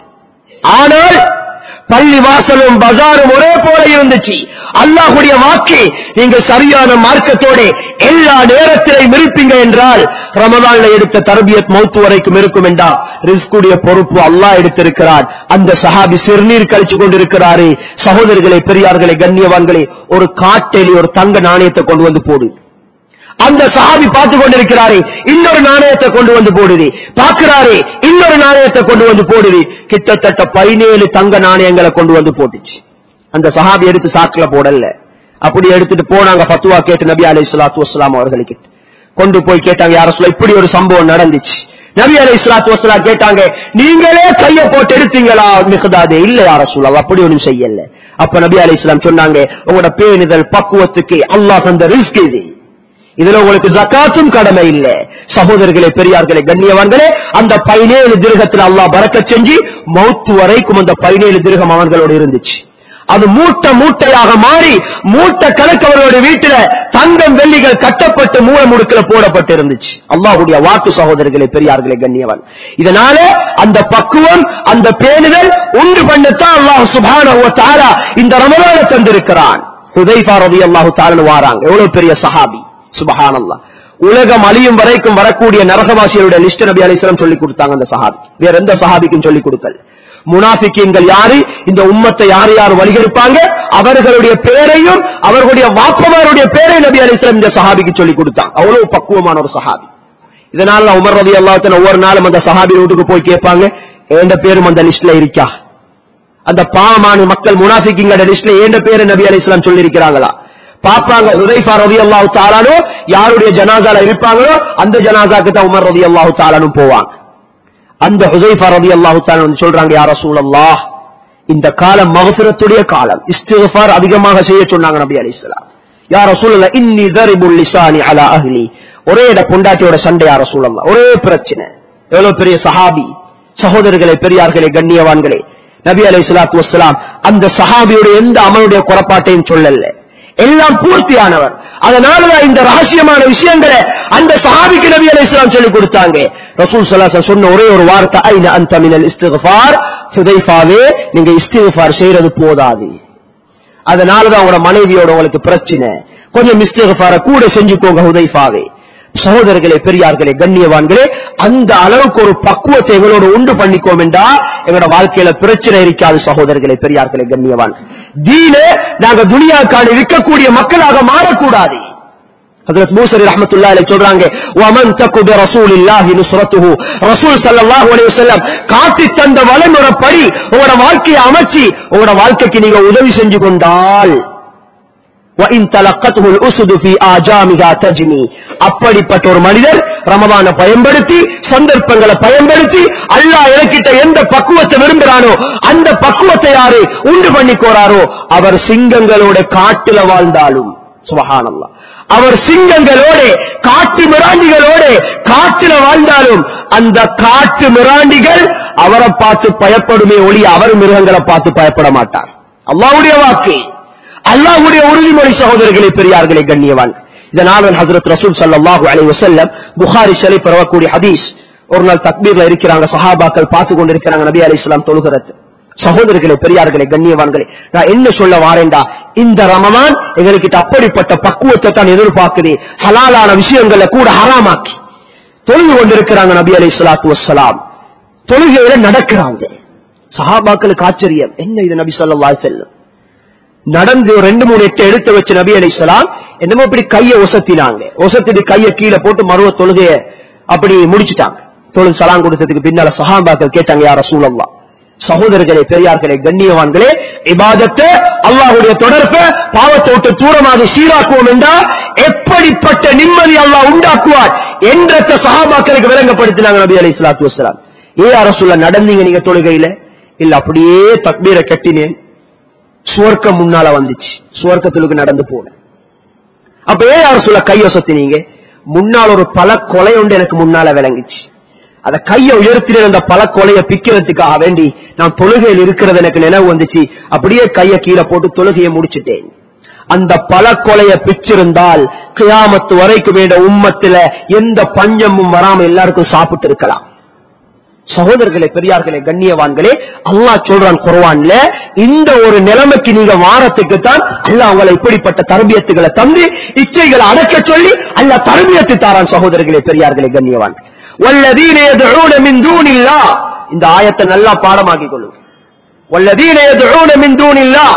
S1: ஆனால் பள்ளி வாசலும் பஜாரும் ஒரே போல இருந்துச்சு அல்லாஹுடைய வாக்கு நீங்க சரியான மார்க்கத்தோட எல்லா நேரத்திலையும் இருப்பீங்க என்றால் ரமதான்ல எடுத்த தரபியத் மௌத்து வரைக்கும் இருக்கும் என்றா ரிஸ்குடைய பொறுப்பு அல்லாஹ் எடுத்திருக்கிறார் அந்த சஹாபி சிறுநீர் கழிச்சு கொண்டிருக்கிறாரு சகோதரர்களே பெரியார்களே கண்ணியவான்களே ஒரு காட்டெலி ஒரு தங்க நாணயத்தை கொண்டு வந்து போடு அந்த சஹாபி பார்த்து கொண்டிருக்கிறாரே இன்னொரு நாணயத்தை கொண்டு வந்து போடுது பார்க்கிறாரே இன்னொரு நாணயத்தை கொண்டு வந்து போடுது கிட்டத்தட்ட பதினேழு தங்க நாணயங்களை கொண்டு வந்து போட்டுச்சு அந்த சஹாபி எடுத்து சாக்குல போடல அப்படி எடுத்துட்டு போனாங்க பத்துவா கேட்டு நபி அலை சலாத்து வலாம் அவர்களுக்கு
S2: கொண்டு போய் கேட்டாங்க யார சொல்ல இப்படி ஒரு சம்பவம் நடந்துச்சு நபி அலை இஸ்லாத்து வசலாம் கேட்டாங்க நீங்களே கைய போட்டு எடுத்தீங்களா மிகதாதே இல்ல யார சொல்லலாம் அப்படி ஒண்ணும் செய்யல அப்ப நபி அலை இஸ்லாம் சொன்னாங்க உங்களோட பேணுதல் பக்குவத்துக்கு அல்லாஹ் தந்த ரிஸ்க் இது இதுல உங்களுக்கு ஜக்காத்தும் கடமை இல்ல சகோதரர்களே பெரியார்களே கண்ணியவான்களே அந்த பதினேழு திருகத்தில் அல்லாஹ் பறக்க செஞ்சு மௌத்து வரைக்கும் அந்த பதினேழு திருகம் அவர்களோடு இருந்துச்சு அது மூட்டை மூட்டையாக மாறி மூட்டை கணக்கவர்களுடைய வீட்டில தங்கம் வெள்ளிகள் கட்டப்பட்டு மூல முடுக்கில போடப்பட்டு இருந்துச்சு அல்லாஹுடைய வாக்கு சகோதரர்களே பெரியார்களே கண்ணியவன் இதனால அந்த பக்குவம் அந்த பேணுதல் உண்டு பண்ணத்தான் அல்லாஹ் சுபான தாரா இந்த ரமலான தந்திருக்கிறான் ஹுதைஃபா ரதி அல்லாஹு தாரன் வாராங்க எவ்வளவு பெரிய சஹாபி சுபஹானல்லாஹ் உலகம் அழியும் வரைக்கும் வரக்கூடிய நரகவாசிகளுடைய லிஸ்ட் நபி அலிஸ்லாம் சொல்லி கொடுத்தாங்க அந்த சஹாபி வேற எந்த சஹாபிக்கும் சொல்லி கொடுக்கல முனாஃபிக்கீன்கள் யாரு இந்த உம்மத்தை யார் யார் வழிகெடுப்பாங்க அவர்களுடைய பேரையும் அவர்களுடைய வாப்பமாருடைய பேரை நபி அலிஸ்லாம் இந்த சஹாபிக்கு சொல்லி கொடுத்தாங்க அவ்வளவு பக்குவமான ஒரு சஹாபி இதனால உமர் ரதி அல்லாத்தன் ஒவ்வொரு நாளும் அந்த சஹாபி வீட்டுக்கு போய் கேட்பாங்க எந்த பேரும் அந்த லிஸ்ட்ல இருக்கா அந்த பாவமான மக்கள் முனாஃபிக்கிங்கட லிஸ்ட்ல ஏண்ட பேரு நபி அலிஸ்லாம் சொல்லி இருக்கிறாங்களா பாப்பாங்க உதைஃபா ரதி அல்லாஹு தாலானோ யாருடைய ஜனாசால இருப்பாங்களோ அந்த ஜனாசாக்கு தான் உமர் ரதி அல்லாஹு தாலானும் போவாங்க அந்த ஹுதைஃபா ரதி அல்லாஹு தாலான் சொல்றாங்க யார சூழல்லாஹ் இந்த காலம் மகசுரத்துடைய காலம் இஸ்திஃபார் அதிகமாக செய்ய சொன்னாங்க நபி அலிஸ்லாம் யார சூழல்ல இன்னி தரிபுல் லிசானி அலா அஹ்லி ஒரே இட பொண்டாட்டியோட சண்டை யார சூழல்லாம் ஒரே பிரச்சனை எவ்வளவு பெரிய சஹாபி சகோதரர்களே பெரியார்களே கண்ணியவான்களே நபி அலை சலாத்து வசலாம் அந்த சஹாபியுடைய எந்த அமலுடைய குறப்பாட்டையும் சொல்லல எல்லாம் பூர்த்தியானவர் அதனாலதான் இந்த ரகசியமான விஷயங்களை அந்த சஹாபிக்கு நபி அலை சொல்லி கொடுத்தாங்க ரசூல் சலாச சொன்ன ஒரே ஒரு வார்த்தை ஐன அந்த மினல் இஸ்திஃபார் ஹுதைஃபாவே நீங்க இஸ்திஃபார் செய்யறது போதாது அதனாலதான் உங்களோட மனைவியோட உங்களுக்கு பிரச்சனை கொஞ்சம் இஸ்திஃபார கூட செஞ்சுக்கோங்க ஹுதைஃபாவே சகோதரர்களே பெரியார்களே கண்ணியவான்களே அந்த அளவுக்கு ஒரு பக்குவத்தை எங்களோட உண்டு பண்ணிக்கோம் என்றா எங்களோட வாழ்க்கையில பிரச்சனை இருக்காது சகோதரர்களே பெரியார்களே கண்ணியவான் தீன நாங்க துனியாக்கான விற்கக்கூடிய மக்களாக மாறக்கூடாது ஹஜரத் மூசரி ரஹமத்துல்லா சொல்றாங்க வமன் தக்கு பி ரசூலில்லாஹி நுஸ்ரத்துஹு ரசூல் ஸல்லல்லாஹு அலைஹி வஸல்லம் காட்டி தந்த வழிமுறைப்படி உங்களோட வாழ்க்கையை அமைச்சி உங்களோட வாழ்க்கைக்கு நீங்க உதவி செஞ்சு கொண்டால் وَإِن تَلَقَّتْهُ الْأُسُدُ فِي آجَامِهَا تَجْنِي அப்படிப்பட்ட ஒரு மனிதர் ரமபான பயன்படுத்தி சந்தர்ப்பங்களை பயன்படுத்தி அல்லாஹ் எனக்கிட்ட எந்த பக்குவத்தை விரும்புறானோ அந்த பக்குவத்தை யாரு உண்டு பண்ணிக்கோறாரோ அவர் சிங்கங்களோட காட்டுல வாழ்ந்தாலும் சுபஹானல்லாஹ் அவர் சிங்கங்களோட காட்டு மிராண்டிகளோட காட்டுல வாழ்ந்தாலும் அந்த காட்டு மிராண்டிகள் அவரை பார்த்து பயப்படுமே ஒளி அவர் மிருகங்களை பார்த்து பயப்பட மாட்டார் அல்லாஹ்வுடைய வாக்கு அல்லாஹ்வுடைய உறுதிமொழி சகோதரர்களே பெரியார்களே கண்ணியவான் இதனால் ஹசரத் ரசூல் ஸல்லல்லாஹு அலைஹி வஸல்லம் புகாரி ஷரீஃப் பரவக்கூடிய ஹதீஸ் ஒரு நாள் தக்பீர்ல இருக்கிறாங்க சஹாபாக்கள் பார்த்து கொண்டிருக்கிறாங்க நபி அலைஹிஸ்ஸலாம் தொழுகிறது சகோதரர்களே பெரியார்களே கண்ணியவான்களே நான் என்ன சொல்ல வாரேன்டா இந்த ரமலான் எங்களுக்கு அப்படிப்பட்ட பக்குவத்தை தான் எதிர்பார்க்குது ஹலாலான விஷயங்களை கூட ஹராமாக்கி தொழுது கொண்டிருக்கிறாங்க நபி அலை சலாத்து வசலாம் தொழுகையில நடக்கிறாங்க சஹாபாக்களுக்கு ஆச்சரியம் என்ன இது நபி சொல்லா செல்லும் நடந்து ஒரு ரெண்டு மூணு எட்டு எடுத்து வச்ச நபி அலை சலாம் என்னமோ இப்படி கைய ஒசத்தினாங்க ஒசத்திட்டு கைய கீழே போட்டு மருவ தொழுகைய அப்படி முடிச்சுட்டாங்க தொழுது சலாம் கொடுத்ததுக்கு பின்னால சஹாபாக்கள் கேட்டாங்க யார சூழல்லா சகோதரர்களே பெரியார்களே கண்ணியவான்களே இபாதத்தை அல்லாஹுடைய தொடர்பை பாவத்தை விட்டு தூரமாக சீராக்குவோம் என்றால் எப்படிப்பட்ட நிம்மதி அல்லாஹ் உண்டாக்குவார் என்ற சஹாபாக்களுக்கு விளங்கப்படுத்தினாங்க நபி அலி இஸ்லாத்து வசலாம் ஏ அரசுல நடந்தீங்க நீங்க தொழுகையில இல்ல அப்படியே தக்பீரை கட்டினேன் சுவர்க்கம் முன்னால வந்துச்சு சுவர்க்கத்திலுக்கு நடந்து போனேன் அப்ப ஏ அரசுல கையொசத்தினீங்க முன்னால் ஒரு பல கொலை உண்டு எனக்கு முன்னால விளங்குச்சு அத கைய உயர்த்தின அந்த பல கொலைய பிக்கிறதுக்காக வேண்டி நான் தொழுகையில் இருக்கிறது எனக்கு நினைவு வந்துச்சு அப்படியே கைய கீழே போட்டு தொழுகையை முடிச்சிட்டேன் அந்த பல கொலைய பிச்சிருந்தால் கியாமத்து வரைக்கும் வேண்ட உம்மத்துல எந்த பஞ்சமும் வராம எல்லாருக்கும் சாப்பிட்டு இருக்கலாம் சகோதரர்களே பெரியார்களே கண்ணியவான்களே அல்லாஹ் சொல்றான் குர்ஆன்ல இந்த ஒரு நிலைமைக்கு நீங்க வாரத்துக்கு தான் அல்லாஹ் உங்களை இப்படிப்பட்ட தரபியத்துகளை தந்து இச்சைகளை அடக்க சொல்லி அல்லாஹ் தரபியத்து தாரான் சகோதரர்களே பெரியார்களே கண்ணியவான் வல்லதீன يدعون من دون الله இந்த ஆயத்தை நல்லா பாடமாக்கிக் கொள்ளுங்க والذين يدعون من دون الله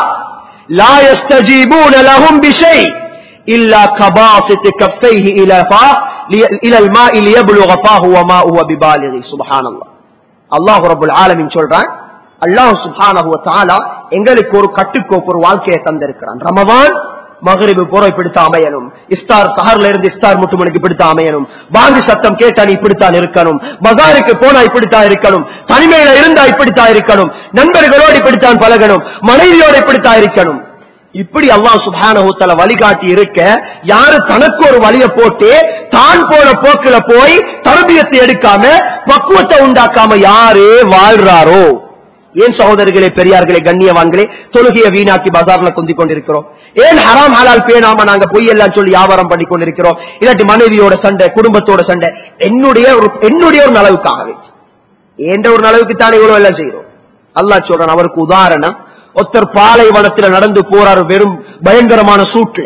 S2: لا يستجيبون لهم بشيء إلا كباسط كفيه إلى فاه إلى الماء ليبلغ فاه وما هو ببالغ سبحان الله அல்லாஹ் ரபுல் ஆலமின் சொல்றான் அல்லாஹ் சுப்ஹானஹு வ தஆலா எங்களுக்கு ஒரு கட்டுக்கோப்பு ஒரு வாழ்க்கையை தந்திருக்கிறான் ரமவான் மகரிபு போற இப்படித்தான் அமையணும் இஸ்தார் சஹர்ல இருந்து இஸ்தார் முட்டு மணிக்கு இப்படித்தான் அமையணும் வாங்கி சத்தம் கேட்டா நீ இப்படித்தான் இருக்கணும் பஜாருக்கு போனா இப்படித்தான் இருக்கணும் தனிமையில இருந்தா இப்படித்தான் இருக்கணும் நண்பர்களோடு இப்படித்தான் பழகணும் மனைவியோடு இப்படித்தான் இருக்கணும் இப்படி அல்லாஹ் சுபானஹூத்தல வழிகாட்டி இருக்க யாரு தனக்கு ஒரு வழிய போட்டு தான் போன போக்குல போய் தரபியத்தை எடுக்காம பக்குவத்தை உண்டாக்காம யாரு வாழ்றாரோ ஏன் சகோதரர்களே பெரியார்களே கண்ணியவான்களே தொழுகைய வீணாக்கி பஜார்ல குந்தி கொண்டிருக்கிறோம் ஏன் ஹராம் ஹலால் பேணாம நாங்க பொய் எல்லாம் சொல்லி வியாபாரம் பண்ணி கொண்டிருக்கிறோம் இல்லாட்டி மனைவியோட சண்டை குடும்பத்தோட சண்டை என்னுடைய ஒரு என்னுடைய ஒரு நலவுக்காகவே என்ற ஒரு நலவுக்கு தானே இவ்வளவு எல்லாம் செய்யறோம் அல்லாஹ் சொல்றான் அவருக்கு உதாரணம் ஒருத்தர் பாலைவனத்துல நடந்து போறாரு வெறும் பயங்கரமான சூட்ல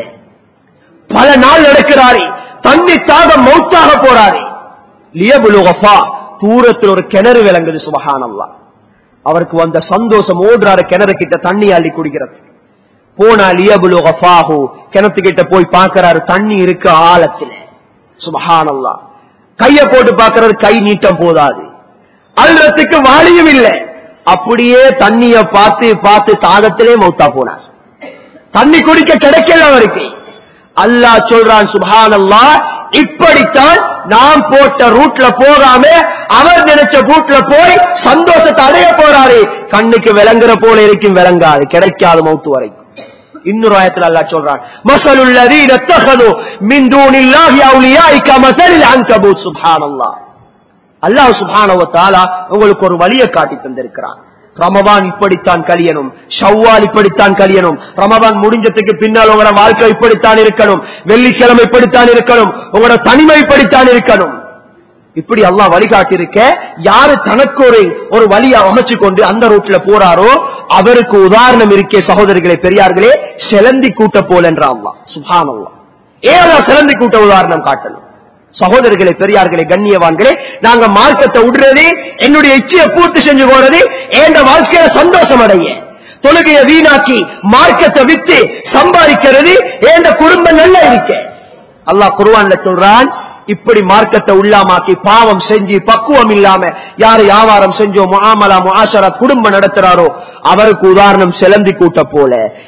S2: பல நாள் நடக்கிறாரே தண்ணி தாக மௌத்தாக போறாரே லியபுலுகஃபா தூரத்தில் ஒரு கிணறு விளங்குது சுபஹானல்லா அவருக்கு வந்த சந்தோஷம் ஓடுறாரு கிணறு கிட்ட தண்ணி அள்ளி குடிக்கிறது போனா லியபுலுகஃபாஹு கிணத்துக்கிட்ட போய் பார்க்கறாரு தண்ணி இருக்கு ஆழத்துல சுபஹானல்லா கைய போட்டு பார்க்கறது கை நீட்டம் போதாது அல்றதுக்கு வாளியும் இல்லை அப்படியே தண்ணிய பார்த்து பார்த்து தாகத்திலே மௌத்தா போனார் தண்ணி குடிக்க கிடைக்கல அவருக்கு அல்லாஹ் சொல்றான் சுபான் அல்லா இப்படித்தான் நாம் போட்ட ரூட்ல போகாம அவர் நினைச்ச ரூட்ல போய் சந்தோஷத்தை அடைய போறாரு கண்ணுக்கு விளங்குற போல இருக்கும் விளங்காது கிடைக்காது மௌத்து வரைக்கும் இன்னொரு ஆயத்தில் அல்லாஹ் சொல்றான் மசலுல்லதீன தஹது மின் தூனில்லாஹி அவுலியாஇ கமஸலில் அன்கபூத் சுப்ஹானல்லாஹ் அல்லாஹ் சுப்ஹானஹு தஆலா உங்களுக்கு ஒரு வழியை காட்டி தந்திருக்கிறான் ரமபான் இப்படித்தான் கழியணும் ஷவ்வால் இப்படித்தான் கழியணும் ரமபான் முடிஞ்சதுக்கு பின்னால் உங்களோட வாழ்க்கை இப்படித்தான் இருக்கணும் வெள்ளிக்கிழமை இப்படித்தான் இருக்கணும் உங்களோட தனிமை இப்படித்தான் இருக்கணும் இப்படி அல்லாஹ் வழிகாட்டி இருக்க யாரு தனக்கு ஒரு ஒரு வழியை அமைச்சு கொண்டு அந்த ரூட்ல போறாரோ அவருக்கு உதாரணம் இருக்கே சகோதரிகளே பெரியார்களே செலந்தி கூட்ட போல என்ற அல்லாஹ் சுபான் அல்லாஹ் ஏன் செலந்தி கூட்ட உதாரணம் காட்டணும் சகோதரர்களே பெரியார்களே கண்ணியவான்களே நாங்க மார்க்கத்தை விடுறது என்னுடைய இச்சையை பூர்த்தி செஞ்சு போறது என்ற வாழ்க்கையில சந்தோஷம் அடைய தொழுகையை வீணாக்கி மார்க்கத்தை வித்து சம்பாதிக்கிறது என்ற குடும்பம் நல்லா இருக்க அல்லாஹ் குருவான்ல சொல்றான் இப்படி மார்க்கத்தை உள்ளாமாக்கி பாவம் செஞ்சு பக்குவம் இல்லாம யாரு வியாபாரம் செஞ்சோ முஆமலா முஆஷரா குடும்பம் நடத்துறாரோ அவருக்கு உதாரணம் செலந்தி கூட்ட போல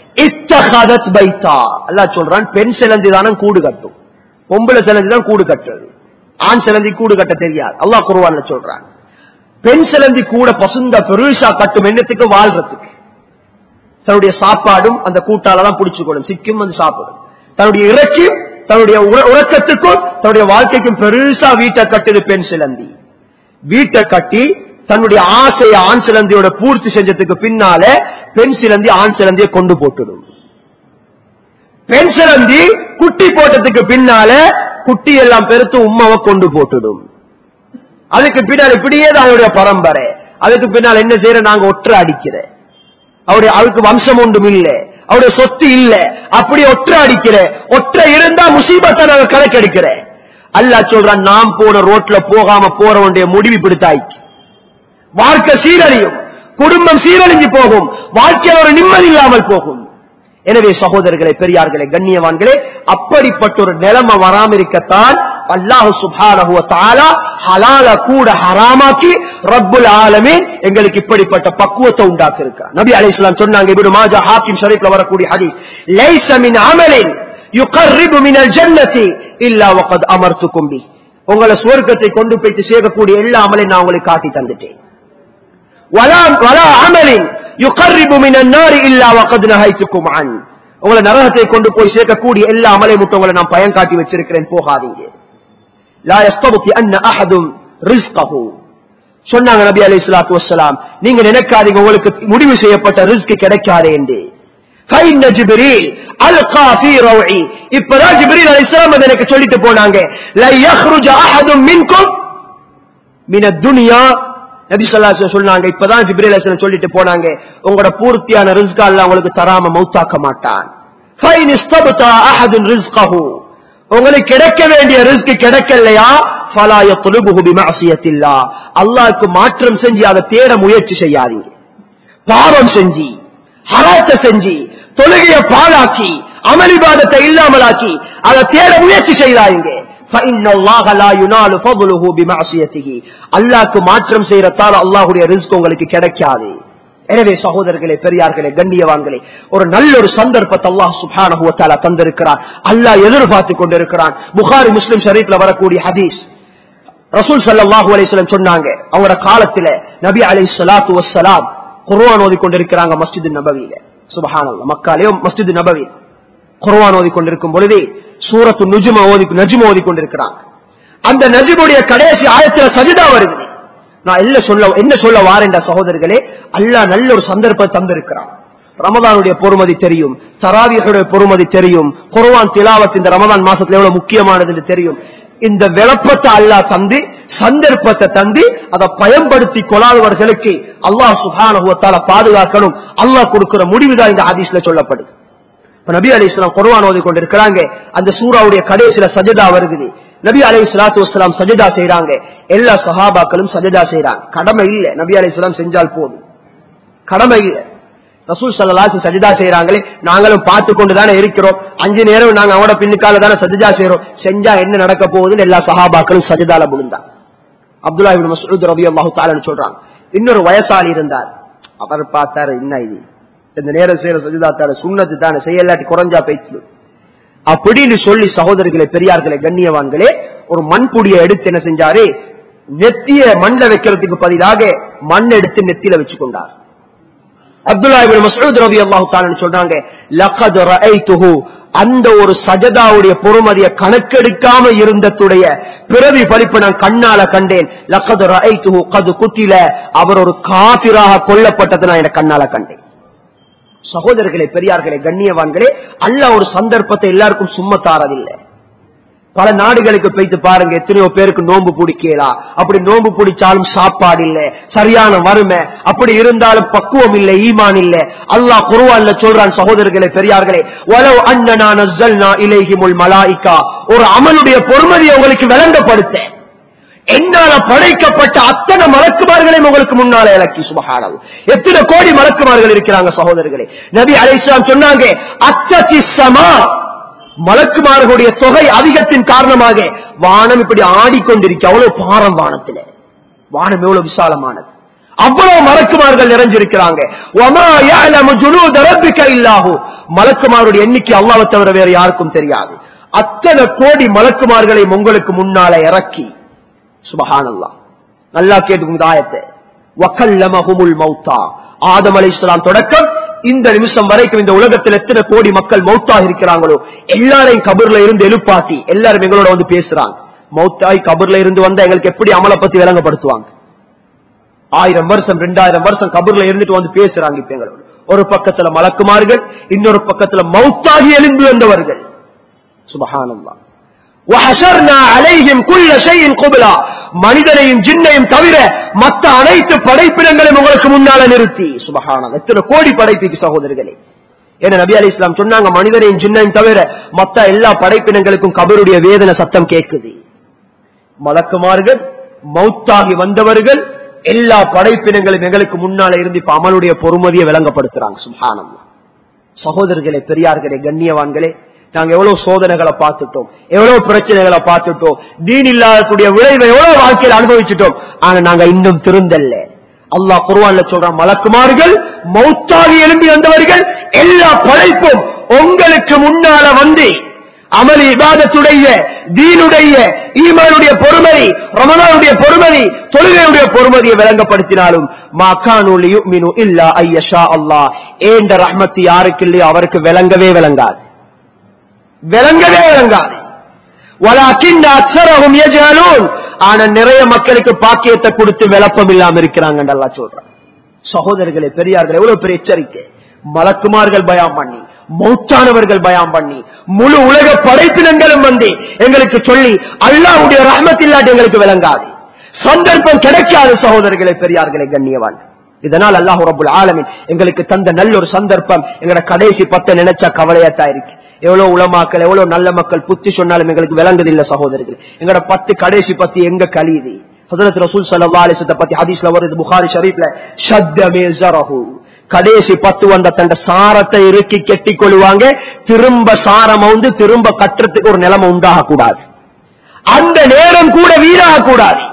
S2: இத்தகதத் பைத்தா அல்லாஹ் சொல்றான் பெண் செலந்தி தானே கூடு கட்டும் பொம்பளை சிலந்தி தான் கூடு கட்டுறது ஆண் சிலந்தி கூடு கட்ட தெரியாது அல்லாஹ் குருவான்ல சொல்றான் பெண் சிலந்தி கூட பசுந்த பெருசா கட்டும் எண்ணத்துக்கு வாழ்றதுக்கு தன்னுடைய சாப்பாடும் அந்த கூட்டால தான் பிடிச்சுக்கணும் சிக்கும் வந்து சாப்பிடும் தன்னுடைய இறைச்சியும் தன்னுடைய உற- உறக்கத்துக்கும் தன்னுடைய வாழ்க்கைக்கும் பெருசா வீட்டை கட்டுது பெண் சிலந்தி வீட்டை கட்டி தன்னுடைய ஆசையை ஆண் சிலந்தியோட பூர்த்தி செஞ்சதுக்கு பின்னால பெண் சிலந்தி ஆண் சிலந்தியை கொண்டு போட்டுடும் பெண் சிலந்தி குட்டி போட்டதுக்கு பின்னால குட்டி எல்லாம் பெருத்து உம்மாவை கொண்டு போட்டுடும் அதுக்கு பின்னால் இப்படியே தான் அவருடைய பரம்பரை அதுக்கு பின்னால் என்ன செய்யற நாங்க ஒற்ற அடிக்கிற அவருடைய அவருக்கு வம்சம் ஒன்றும் இல்ல அவருடைய சொத்து இல்ல அப்படி ஒற்ற அடிக்கிற ஒற்ற இருந்தா முசீபத்தை நாங்க கணக்கெடுக்கிற அல்லாஹ் சொல்றான் நாம் போன ரோட்ல போகாம போறவனுடைய முடிவு பிடித்தாய்க்கு வாழ்க்கை சீரழியும் குடும்பம் சீரழிஞ்சு போகும் வாழ்க்கையில் ஒரு நிம்மதி இல்லாமல் போகும் எனவே சகோதரர்களே பெரியார்களே கண்ணியவான்களே அப்படிப்பட்ட ஒரு நிலைமை வராம இருக்கத்தான் அல்லாஹு சுப்ஹானஹு வ தஆலா ஹலால கூட ஹராமாக்கி ரப்புல் ஆலமீன் எங்களுக்கு இப்படிப்பட்ட பக்குவத்தை உண்டாக்கி இருக்கிறார் நபி அலைஹிஸ்ஸலாம் சொன்னாங்க இப்னு மாஜா ஹாக்கிம் ஷரீஃப்ல வரக்கூடிய ஹதீஸ் லைஸ மின் அமலின் யுகர்ரிபு மினல் ஜன்னதி இல்லா வகத் அமர்த்துக்கும் பி உங்களை சுவர்க்கத்தை கொண்டு போயிட்டு சேர்க்கக்கூடிய எல்லா அமலையும் நான் உங்களுக்கு காட்டி தந்துட்டேன் ولا ولا عمل يقرب من النار الا وقد نهيتكم عنه உங்களை நரகத்தை கொண்டு போய் சேர்க்கக்கூடிய எல்லா அமலை மட்டும் உங்களை நான் பயன் காட்டி வச்சிருக்கிறேன் போகாதீங்க லா யஸ்தபுகி அன்ன அஹதும் ரிஸ்கஹு சொன்னாங்க நபி அலைஹிஸ்ஸலாத்து வஸ்ஸலாம் நீங்க நினைக்காதீங்க உங்களுக்கு முடிவு செய்யப்பட்ட ரிஸ்க் கிடைக்காதே என்று فإن جبريل ألقى في روعي இப்பதான் ஜிப்ரீல் அலைஹிஸ்ஸலாம் வந்து எனக்கு சொல்லிட்டு போனாங்க لا يخرج احد منكم من الدنيا நபி ஸல்லல்லாஹு சொன்னாங்க இப்பதான் ஜிப்ரீல் அலைஹிஸ்ஸலாம் சொல்லிட்டு போனாங்க உங்களோட பூர்த்தியான ரிஸ்க் அல்லாஹ் உங்களுக்கு தராம மௌத்தாக்க மாட்டான் فإن استبطأ أحد رزقه உங்களுக்கு கிடைக்க வேண்டிய ரிஸ்க் கிடைக்கலையா فلا يطلبه بمعصية الله அல்லாஹ்க்கு மாற்றம் செஞ்சு அதை தேட முயற்சி செய்யாதீங்க பாவம் செஞ்சு ஹராத்த செஞ்சு தொழுகைய பாழாக்கி அமளிபாதத்தை இல்லாமலாக்கி அதை தேட முயற்சி செய்தாங்க فإن الله لا ينال فضله بمعصيته அல்லாஹ்க்கு மாற்றம் செய்யறதால அல்லாஹ்வுடைய ரிஸ்க் உங்களுக்கு கிடைக்காது எனவே சகோதரர்களே பெரியார்களே கண்ணியவான்களே ஒரு நல்ல ஒரு சந்தர்ப்பத்தை அல்லாஹ் சுப்ஹானஹு வ தஆலா தந்திருக்கிறான் அல்லாஹ் எதிர்பார்த்து கொண்டிருக்கிறான் புகாரி முஸ்லிம் ஷரீஃப்ல வரக்கூடிய ஹதீஸ் ரசூல் ஸல்லல்லாஹு அலைஹி வஸல்லம் சொன்னாங்க அவங்களோட காலத்துல நபி அலைஹி ஸலாத்து வஸ்ஸலாம் குர்ஆன் ஓதி கொண்டிருக்கிறாங்க மஸ்ஜித் நபவியில சுபஹானல்லாஹ் மக்காலே மஸ்ஜித் நபவி குர்ஆன் ஓதி கொண்டிருக்கும் பொழுது சூரத்து நுஜ்ம ஓதி நஜ்ம ஓதி கொண்டிருக்கிறாங்க அந்த நஜ்முடைய கடைசி ஆயத்துல சஜிதா வருது நான் என்ன சொல்ல என்ன சொல்ல வாரேன் சகோதரர்களே அல்லாஹ் நல்ல ஒரு சந்தர்ப்பத்தை தந்திருக்கிறான் ரமதானுடைய பொறுமதி தெரியும் தராவிகளுடைய பொறுமதி தெரியும் குர்ஆன் திலாவத் இந்த ரமதான் மாசத்துல எவ்வளவு முக்கியமானது என்று தெரியும் இந்த விளப்பத்தை அல்லாஹ் தந்து சந்தர்ப்பத்தை தந்து அதை பயன்படுத்தி கொள்ளாதவர்களுக்கு அல்லாஹ் சுபானுவத்தால பாதுகாக்கணும் அல்லாஹ் கொடுக்கிற முடிவுதான் இந்த ஹதீஸ்ல சொல்லப்படுது இப்ப நபி அலி இஸ்லாம் குர்ஆன் ஓதி கொண்டிருக்கிறாங்க அந்த சூறாவுடைய கடைசியில சஜதா வருகுது நபி அலி சலாத்து வஸ்லாம் சஜதா செய்யறாங்க எல்லா சஹாபாக்களும் சஜதா செய்யறாங்க கடமை இல்ல நபி அலி இஸ்லாம் செஞ்சால் போதும் கடமை இல்ல ரசூல் சல்லாஹ் சஜிதா செய்யறாங்களே நாங்களும் பார்த்து கொண்டுதானே இருக்கிறோம் அஞ்சு நேரம் நாங்க அவனோட பின்னுக்கால தானே சஜிதா செய்யறோம் செஞ்சா என்ன நடக்க போகுதுன்னு எல்லா சஹாபாக்களும் சஜிதால விழுந்தான் அப்துல்லா இபின் மசூத் ரவி அல்லாஹு தாலன்னு சொல்றாங்க இன்னொரு வயசாளி இருந்தார் அவர் பார்த்தாரு என்ன இது இந்த நேரம் செய்யற சஜிதா தார சுண்ணத்து தானே செய்யலாட்டி குறைஞ்சா பேச்சு அப்படின்னு சொல்லி சகோதரர்களே பெரியார்களே கண்ணியவான்களே ஒரு மண்புடியை எடுத்து என்ன செஞ்சாரு நெத்திய மண்ல வைக்கிறதுக்கு பதிலாக மண் எடுத்து நெத்தியில வச்சு கொண்டார் அப்துல்லா இபின் மசூத் ரவி அல்லாஹு தாலன்னு சொல்றாங்க லகத் ரஐதுஹு அந்த ஒரு சஜதாவுடைய பொறுமதியை கணக்கெடுக்காம இருந்ததுடைய பிறவி பலிப்பு நான் கண்ணால கண்டேன் லக்கது ரஐதுஹு கது குத்தில அவர் ஒரு காபிராக கொல்லப்பட்டதை நான் என கண்ணால கண்டேன் சகோதரர்களே பெரியார்களே கண்ணியவான்களே அல்ல ஒரு சந்தர்ப்பத்தை எல்லாருக்கும் சும்மா தாரதில்லை பல நாடுகளுக்கு போயிட்டு பாருங்க எத்தனையோ பேருக்கு நோன்பு பிடிக்கலாம் அப்படி நோன்பு பிடிச்சாலும் சாப்பாடு இல்ல சரியான வறுமை அப்படி இருந்தாலும் பக்குவம் இல்ல ஈமான் இல்ல அல்லாஹ் குருவான்ல சொல்றான் சகோதரர்களே பெரியார்களே வலவ் அண்ணனா நஸ்ஸல்னா இலைஹிமுல் மலாயிகா ஒரு அமலுடைய பொறுமதியை உங்களுக்கு விளங்கப்படுத்த என்னால படைக்கப்பட்ட அத்தனை மலக்குமார்களையும் உங்களுக்கு முன்னால இலக்கி சுபகானது எத்தனை கோடி மலக்குமார்கள் இருக்கிறாங்க சகோதரர்களே நபி அலைஸ்லாம் சொன்னாங்க அச்சதி சமா மலக்குமார்களுடைய தொகை அதிகத்தின் காரணமாக வானம் இப்படி ஆடிக்கொண்டிருக்க அவ்வளவு பாரம் வானத்துல வானம் எவ்வளவு விசாலமானது அவ்வளவு மலக்குமார்கள் நிறைஞ்சிருக்கிறாங்க வமா யஅலமு ஜுனூத ரப்பிக இல்லாஹு மலக்குமாருடைய எண்ணிக்கை அல்லாஹ்வை தவிர வேற யாருக்கும் தெரியாது அத்தனை கோடி மலக்குமார்களையும் உங்களுக்கு முன்னால இறக்கி சுபஹானல்லா நல்லா கேட்டுக்கும் ஆயத்தை வக்கல்லமஹுமுல் மௌத்தா ஆதம் அலைஹிஸ்ஸலாம் தொடக்கம் இந்த நிமிஷம் வரைக்கும் இந்த உலகத்தில் எத்தனை கோடி மக்கள் மௌத்தா இருக்கிறாங்களோ எல்லாரையும் கபர்ல இருந்து எழுப்பாட்டி எல்லாரும் எங்களோட வந்து பேசுறாங்க மௌத்தாய் கபர்ல இருந்து வந்தா எங்களுக்கு எப்படி அமலை பத்தி விளங்கப்படுத்துவாங்க ஆயிரம் வருஷம் ரெண்டாயிரம் வருஷம் கபர்ல இருந்துட்டு வந்து பேசுறாங்க இப்ப எங்களோட ஒரு பக்கத்துல மலக்குமார்கள் இன்னொரு பக்கத்துல மௌத்தாகி எழுந்து வந்தவர்கள் சுபஹானல்லா وحشرنا عليهم كل شيء قبلا மனிதனையும் ஜின்னையும் தவிர மற்ற அனைத்து படைப்பினங்களையும் உங்களுக்கு முன்னால நிறுத்தி சுபஹானம் எத்தனை கோடி படைப்புக்கு சகோதரர்களே ஏன்னா நபி அலி இஸ்லாம் சொன்னாங்க மனிதனையும் ஜின்னையும் தவிர மற்ற எல்லா படைப்பினங்களுக்கும் கபருடைய வேதனை சத்தம் கேட்குது மலக்குமார்கள் மௌத்தாகி வந்தவர்கள் எல்லா படைப்பினங்களும் எங்களுக்கு முன்னால இருந்து இப்ப அமலுடைய பொறுமதியை விளங்கப்படுத்துறாங்க சுபஹானம் சகோதரர்களே பெரியார்களே கண்ணியவான்களே நாங்க எவ்வளவு சோதனைகளை பார்த்துட்டோம் எவ்வளவு பிரச்சனைகளை பார்த்துட்டோம் தீன் இல்லாதக்கூடிய விளைவை எவ்வளவு வாழ்க்கையில் அனுபவிச்சுட்டோம் ஆனா நாங்க இன்னும் திருந்தல்ல அல்லாஹ் குர்வான்ல சொல்றான் மலக்குமார்கள் மௌத்தாகி எழும்பி வந்தவர்கள் எல்லா படைப்பும் உங்களுக்கு முன்னால வந்து அமல் இபாதத்துடைய தீனுடைய ஈமானுடைய பொறுமதி ரமதானுடைய பொறுமதி தொழுகையுடைய பொறுமதியை விளங்கப்படுத்தினாலும் மாக்கானு யுமினு இல்லா ஐயஷா அல்லாஹ் ஏண்ட ரஹ்மத்து யாருக்கு இல்லையோ அவருக்கு விளங்கவே விளங்காது விளங்கவே விளங்காது வலாக்கின் அக்ஷரகும் யஜ்ஹலூன் ஆனா நிறைய மக்களுக்கு பாக்கியத்தை கொடுத்து விளப்பம் இல்லாம இருக்கிறாங்க நல்லா சொல்றான் சகோதரர்களே பெரியார்கள் எவ்வளவு பெரிய எச்சரிக்கை மலக்குமார்கள் பயம் பண்ணி மௌத்தானவர்கள் பயம் பண்ணி முழு உலக படைப்பினங்களும் வந்து எங்களுக்கு சொல்லி அல்லாவுடைய ரஹ்மத் இல்லாட்டி எங்களுக்கு விளங்காது சந்தர்ப்பம் கிடைக்காது சகோதரர்களே பெரியார்களே கண்ணியவான் இதனால் அல்லாஹ் ரபுல் ஆலமின் எங்களுக்கு தந்த நல்ல ஒரு சந்தர்ப்பம் எங்களோட கடைசி பத்த நினைச்சா கவலையாத்தான் இருக்கு எவ்வளவு உளமாக்கள் எவ்வளவு நல்ல மக்கள் புத்தி சொன்னாலும் எங்களுக்கு விளங்குது இல்ல சகோதரர்கள் எங்களோட பத்து கடைசி பத்தி எங்க கழியுது ஹசரத் ரசூல் சல்லா அலிசத்தை பத்தி ஹதீஸ்ல வருது புகாரி ஷரீப்ல ஷத்தமே ஜரஹு கடைசி பத்து வந்த தண்ட சாரத்தை இறுக்கி கெட்டிக் கொள்வாங்க திரும்ப சாரம் வந்து திரும்ப கட்டுறதுக்கு ஒரு நிலைமை உண்டாக கூடாது அந்த நேரம் கூட வீணாக கூடாது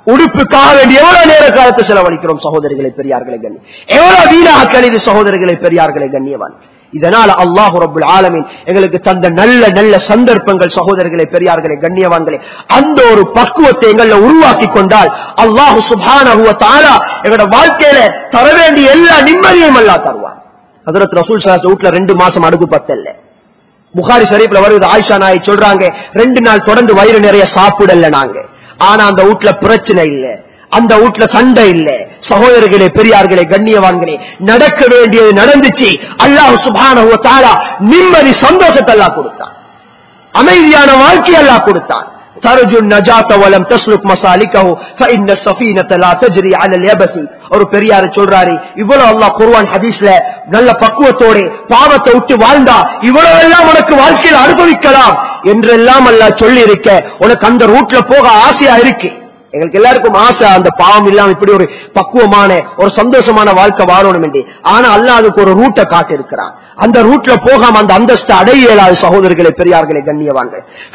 S2: உடுப்புக்காக வேண்டி எவ்வளவு நேர காலத்தை செலவழிக்கிறோம் சகோதரிகளை பெரியார்களை கண்ணி எவ்வளவு வீணாக்கள் இது சகோதரிகளை பெரியார்களை கண்ணியவான் இதனால் அல்லாஹு ரபுல் ஆலமீன் எங்களுக்கு தந்த நல்ல நல்ல சந்தர்ப்பங்கள் சகோதரர்களை பெரியார்களை கண்ணியவான்களே அந்த ஒரு பக்குவத்தை எங்களை உருவாக்கி கொண்டால் அல்லாஹு சுபானஹுவ தாலா எங்களோட வாழ்க்கையில தர வேண்டிய எல்லா நிம்மதியும் எல்லாம் தருவான் ஹதரத் ரசூல் சாஸ் வீட்டுல ரெண்டு மாசம் அடுப்பு பத்தல்ல புகாரி ஷரீப்ல வருது ஆயிஷா நாய் சொல்றாங்க ரெண்டு நாள் தொடர்ந்து வயிறு நிறைய சாப்பிடல நாங்க ஆனா அந்த வீட்டுல பிரச்சனை இல்ல அந்த வீட்டுல சண்டை இல்ல சகோதரர்களே பெரியார்களே கண்ணியவான்களே நடக்க வேண்டியது நடந்துச்சு அல்லாஹ் சுபானஹு தாலா நிம்மதி சந்தோஷத்தை எல்லாம் கொடுத்தான் அமைதியான வாழ்க்கை எல்லாம் கொடுத்தான் ترجو النجاة ولم تسلك مسالكه فإن السفينة لا تجري على اليبس ஒரு பெரியாரு சொல்றாரு இவ்வளவு அல்லாஹ் குர்ஆன் ஹதீஸ்ல நல்ல பக்குவத்தோட பாவத்தை விட்டு வாழ்ந்தா இவ்வளவு எல்லாம் உனக்கு வாழ்க்கையில் அனுபவிக்கலாம் என்றெல்லாம் அல்லாஹ் சொல்லி இருக்க உனக்கு அந்த ரூட்ல போக ஆசையா இருக்கு எங்களுக்கு எல்லாருக்கும் ஆசை அந்த பாவம் இல்லாம இப்படி ஒரு பக்குவமான ஒரு சந்தோஷமான வாழ்க்கை வாழணும் என்று ஆனா அல்லாஹ் அதுக்கு ஒரு ரூட்டை காட்டி இருக்கிறான் அந்த ரூட்ல போகாம அந்த அந்தஸ்து அடைய இயலாது சகோதரர்களே பெரியார்களே கண்ணியவாங்க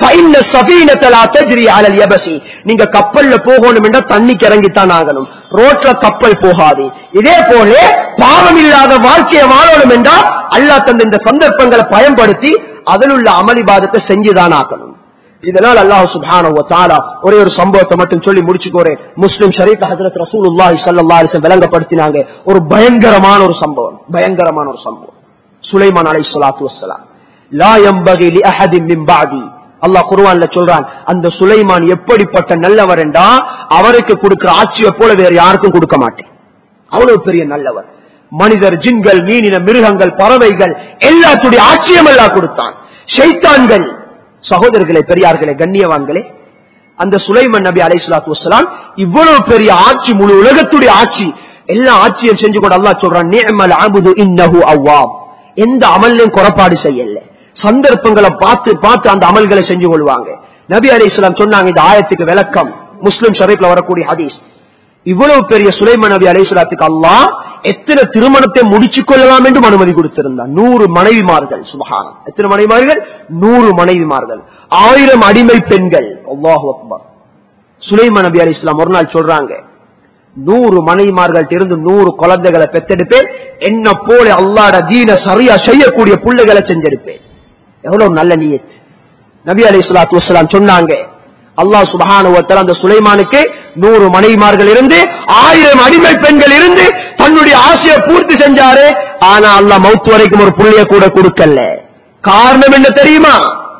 S2: நீங்க கப்பல்ல போகணும் என்றால் தண்ணிக்கு இறங்கித்தான் ஆகணும் ரோட்ல கப்பல் போகாது இதே போல பாவம் இல்லாத வாழ்க்கையை வாழணும் என்றால் அல்லாஹ் தந்த இந்த சந்தர்ப்பங்களை பயன்படுத்தி அதில் உள்ள அமளிபாதத்தை செஞ்சுதான் ஆகணும் இதனால் அல்லாஹ் சுப்ஹானஹு வ தஆலா ஒரே ஒரு சம்பவத்தை மட்டும் சொல்லி முடிச்சுக்கோறேன் முஸ்லிம் ஷரீஃப் ஹஜ்ரத் ரசூலுல்லாஹி ஸல்லல்லாஹு அலைஹி வஸல்லம் விளங்கப்படுத்தினாங்க ஒரு பயங்கரமான ஒரு சம்பவம் பயங்கரமான ஒரு சம்பவம் சுலைமான் அலைஹிஸ்ஸலாத்து வஸ்ஸலாம் லா யம்பகி லி அஹதின் மின் பஅதி அல்லாஹ் குர்ஆன்ல சொல்றான் அந்த சுலைமான் எப்படிப்பட்ட நல்லவர் என்றா அவருக்கு கொடுக்கிற ஆட்சியை போல வேற யாருக்கும் கொடுக்க மாட்டேன் அவ்வளவு பெரிய நல்லவர் மனிதர் ஜின்கள் மீனின மிருகங்கள் பறவைகள் எல்லாத்துடைய ஆட்சியம் எல்லாம் கொடுத்தான் ஷைத்தான்கள் சகோதரர்களே பெரியார்களே கண்ணியவான்களே அந்த சுலைமன் நபி அலை சலாத்து வசலாம் இவ்வளவு பெரிய ஆட்சி முழு உலகத்துடைய ஆட்சி எல்லா ஆட்சியும் செஞ்சு கூட அல்லாஹ் சொல்றான் நிஅமல் அபுது இன்னஹு அவ்வாப் எந்த அமல்லையும் குறைபாடு செய்யல சந்தர்ப்பங்களை பார்த்து பார்த்து அந்த அமல்களை செஞ்சு கொள்வாங்க நபி அலி இஸ்லாம் சொன்னாங்க இந்த ஆயத்துக்கு விளக்கம் முஸ்லிம் ஷரீப்ல வரக்கூடிய ஹதீஸ் இவ்வளவு பெரிய சுலைமன் நபி அலைசலாத்துக்கு அல்லாஹ் எத்தனை திருமணத்தை முடிச்சு கொள்ளலாம் என்று அனுமதி கொடுத்திருந்தார் நூறு மனைவிமார்கள் சுபகானம் எத்தனை மனைவிமார்கள் நூறு மனைவிமார்கள் ஆயிரம் அடிமை பெண்கள் அல்லாஹு அக்பர் சுலைமன் நபி அலி இஸ்லாம் ஒரு நாள் சொல்றாங்க நூறு மனைவிமார்கள் இருந்து நூறு குழந்தைகளை பெத்தெடுப்பேன் என்ன போல அல்லாட தீன சரியா செய்யக்கூடிய பிள்ளைகளை செஞ்செடுப்பேன் எவ்வளவு நல்ல நீயத் நபி அலி சலாத்து வசலாம் சொன்னாங்க அல்லாஹ் சுபஹானுவத்தல் அந்த சுலைமானுக்கு நூறு மனைவிமார்கள் இருந்து ஆயிரம் அடிமை பெண்கள் இருந்து தன்னுடைய ஆசையை பூர்த்தி செஞ்சாரு ஆனா அல்லாஹ் மவுத்து வரைக்கும் ஒரு புள்ளைய கூட கொடுக்கல காரணம் என்ன தெரியுமா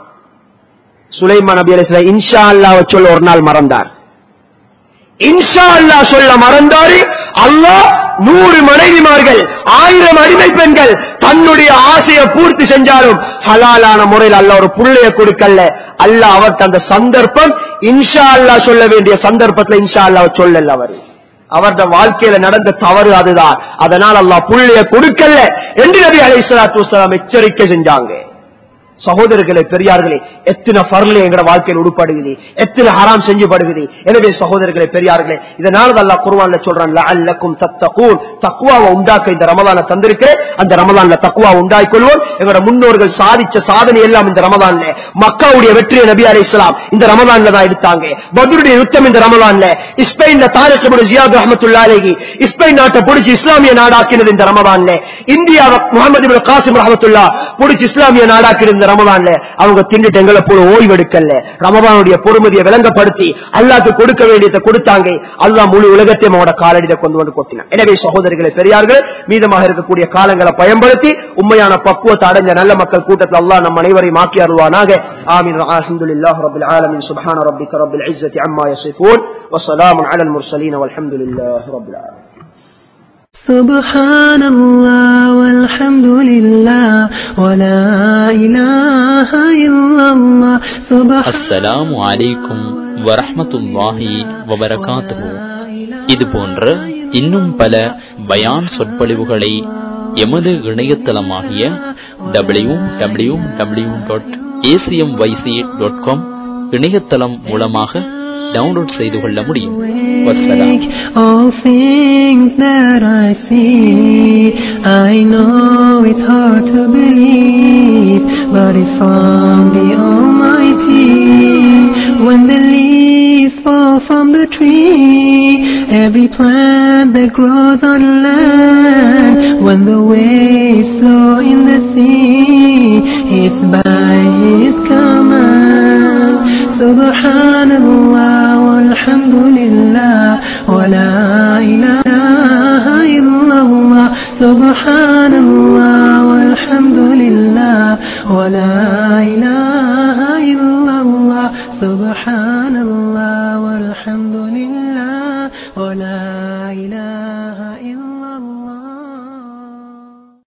S2: சுலைமான் நபி அலி இன்ஷா அல்லாஹ் சொல்ல ஒரு நாள் மறந்தார் இன்ஷா அல்லா சொல்ல மறந்தாரு அல்லாஹ் நூறு மனைவிமார்கள் ஆயிரம் அடிமை பெண்கள் தன்னுடைய ஆசையை பூர்த்தி செஞ்சாலும் ஹலாலான முறையில் அல்ல ஒரு புள்ளைய கொடுக்கல அல்ல அவர்க்கு அந்த சந்தர்ப்பம் இன்ஷா அல்லா சொல்ல வேண்டிய சந்தர்ப்பத்துல இன்ஷா அல்லா சொல்லல அவர் அவருடைய வாழ்க்கையில நடந்த தவறு அதுதான் அதனால் அல்லாஹ் புள்ளைய கொடுக்கல என்று நபி அலை சலாத்து எச்சரிக்கை செஞ்சாங்க சகோதரர்களே பெரியார்களே எத்தனை பரல எங்கட வாழ்க்கையில் உடுப்படுகிறது எத்தனை ஹராம் செஞ்சு படுகிறது எனவே சகோதரர்களே பெரியார்களே இதனால அல்லா குருவான்ல சொல்றான் அல்லக்கும் தத்தகூன் தக்குவாவை உண்டாக்க இந்த ரமதான தந்திருக்கிறேன் அந்த ரமதான்ல தக்குவா உண்டாக்கி கொள்வோம் எங்களோட முன்னோர்கள் சாதிச்ச சாதனை எல்லாம் இந்த ரமதான்ல மக்காவுடைய வெற்றியை நபி அலை இஸ்லாம் இந்த ரமதான்ல தான் எடுத்தாங்க பத்ருடைய யுத்தம் இந்த ரமதான்ல ஸ்பெயின்ல தாரசபுடு ஜியாத் ரஹமத்துல்லா அலேஹி ஸ்பெயின் நாட்டை பிடிச்சி இஸ்லாமிய நாடாக்கினது இந்த ரமதான்ல இந்தியாவை முகமது காசிம் ரஹமத்துல்லா பிடிச்சி இஸ்லாமிய நாடாக்கினது இந்த ரமதான்ல அவங்க திண்டுட்டு எங்களை போல ஓய்வெடுக்கல ரமதானுடைய பொறுமதியை விளங்கப்படுத்தி அல்லாக்கு கொடுக்க வேண்டியதை கொடுத்தாங்க அல்லாஹ் முழு உலகத்தையும் அவனோட காலடியில கொண்டு வந்து கொட்டினான் எனவே சகோதரிகளை பெரியார்கள் மீதமாக இருக்கக்கூடிய காலங்களை பயன்படுத்தி உண்மையான பக்குவத்தை அடைஞ்ச நல்ல மக்கள் கூட்டத்தில் அல்லாஹ் நம் அனைவரையும் ஆக்கி அருள்வானாக ஆமீன் அல்ஹம்துலில்லாஹ் ரப்பில் ஆலமீன் சுப்ஹான ரப்பிக ரப்பில் இஸ்ஸத்தி அம்மா யசிஃபூன் வஸ்ஸலாமு அலல் முர்சலீன் வல்ஹம்துலில்லாஹி ரப்பில் ஆலமீன்
S3: سبحان الله والحمد لله ولا إله إلا الله سبحان
S4: அஸ்ஸலாமு அலைக்கும் வரஹ்மத்துல்லாஹி வபரகாத்துஹு இது போன்ற இன்னும் பல பயான் சொற்பொழிவுகளை எமது இணையதளமாகிய W W W dot A C M Y C dot com இணையதளம் மூலமாக டவுன்லோட் செய்து கொள்ள முடியும் வஸ்ஸலாம்
S3: All things that I see, I know it's hard to believe, but it's from the Almighty. When the leaves fall from the tree, every plant that grows on land. When the waves flow in the sea, it's by His command. Subhanallah walhamdulillah wa la ilaha illallah. Subhanallah walhamdulillah wa la ilaha illallah. Subhanallah walhamdulillah wa la ilaha illallah.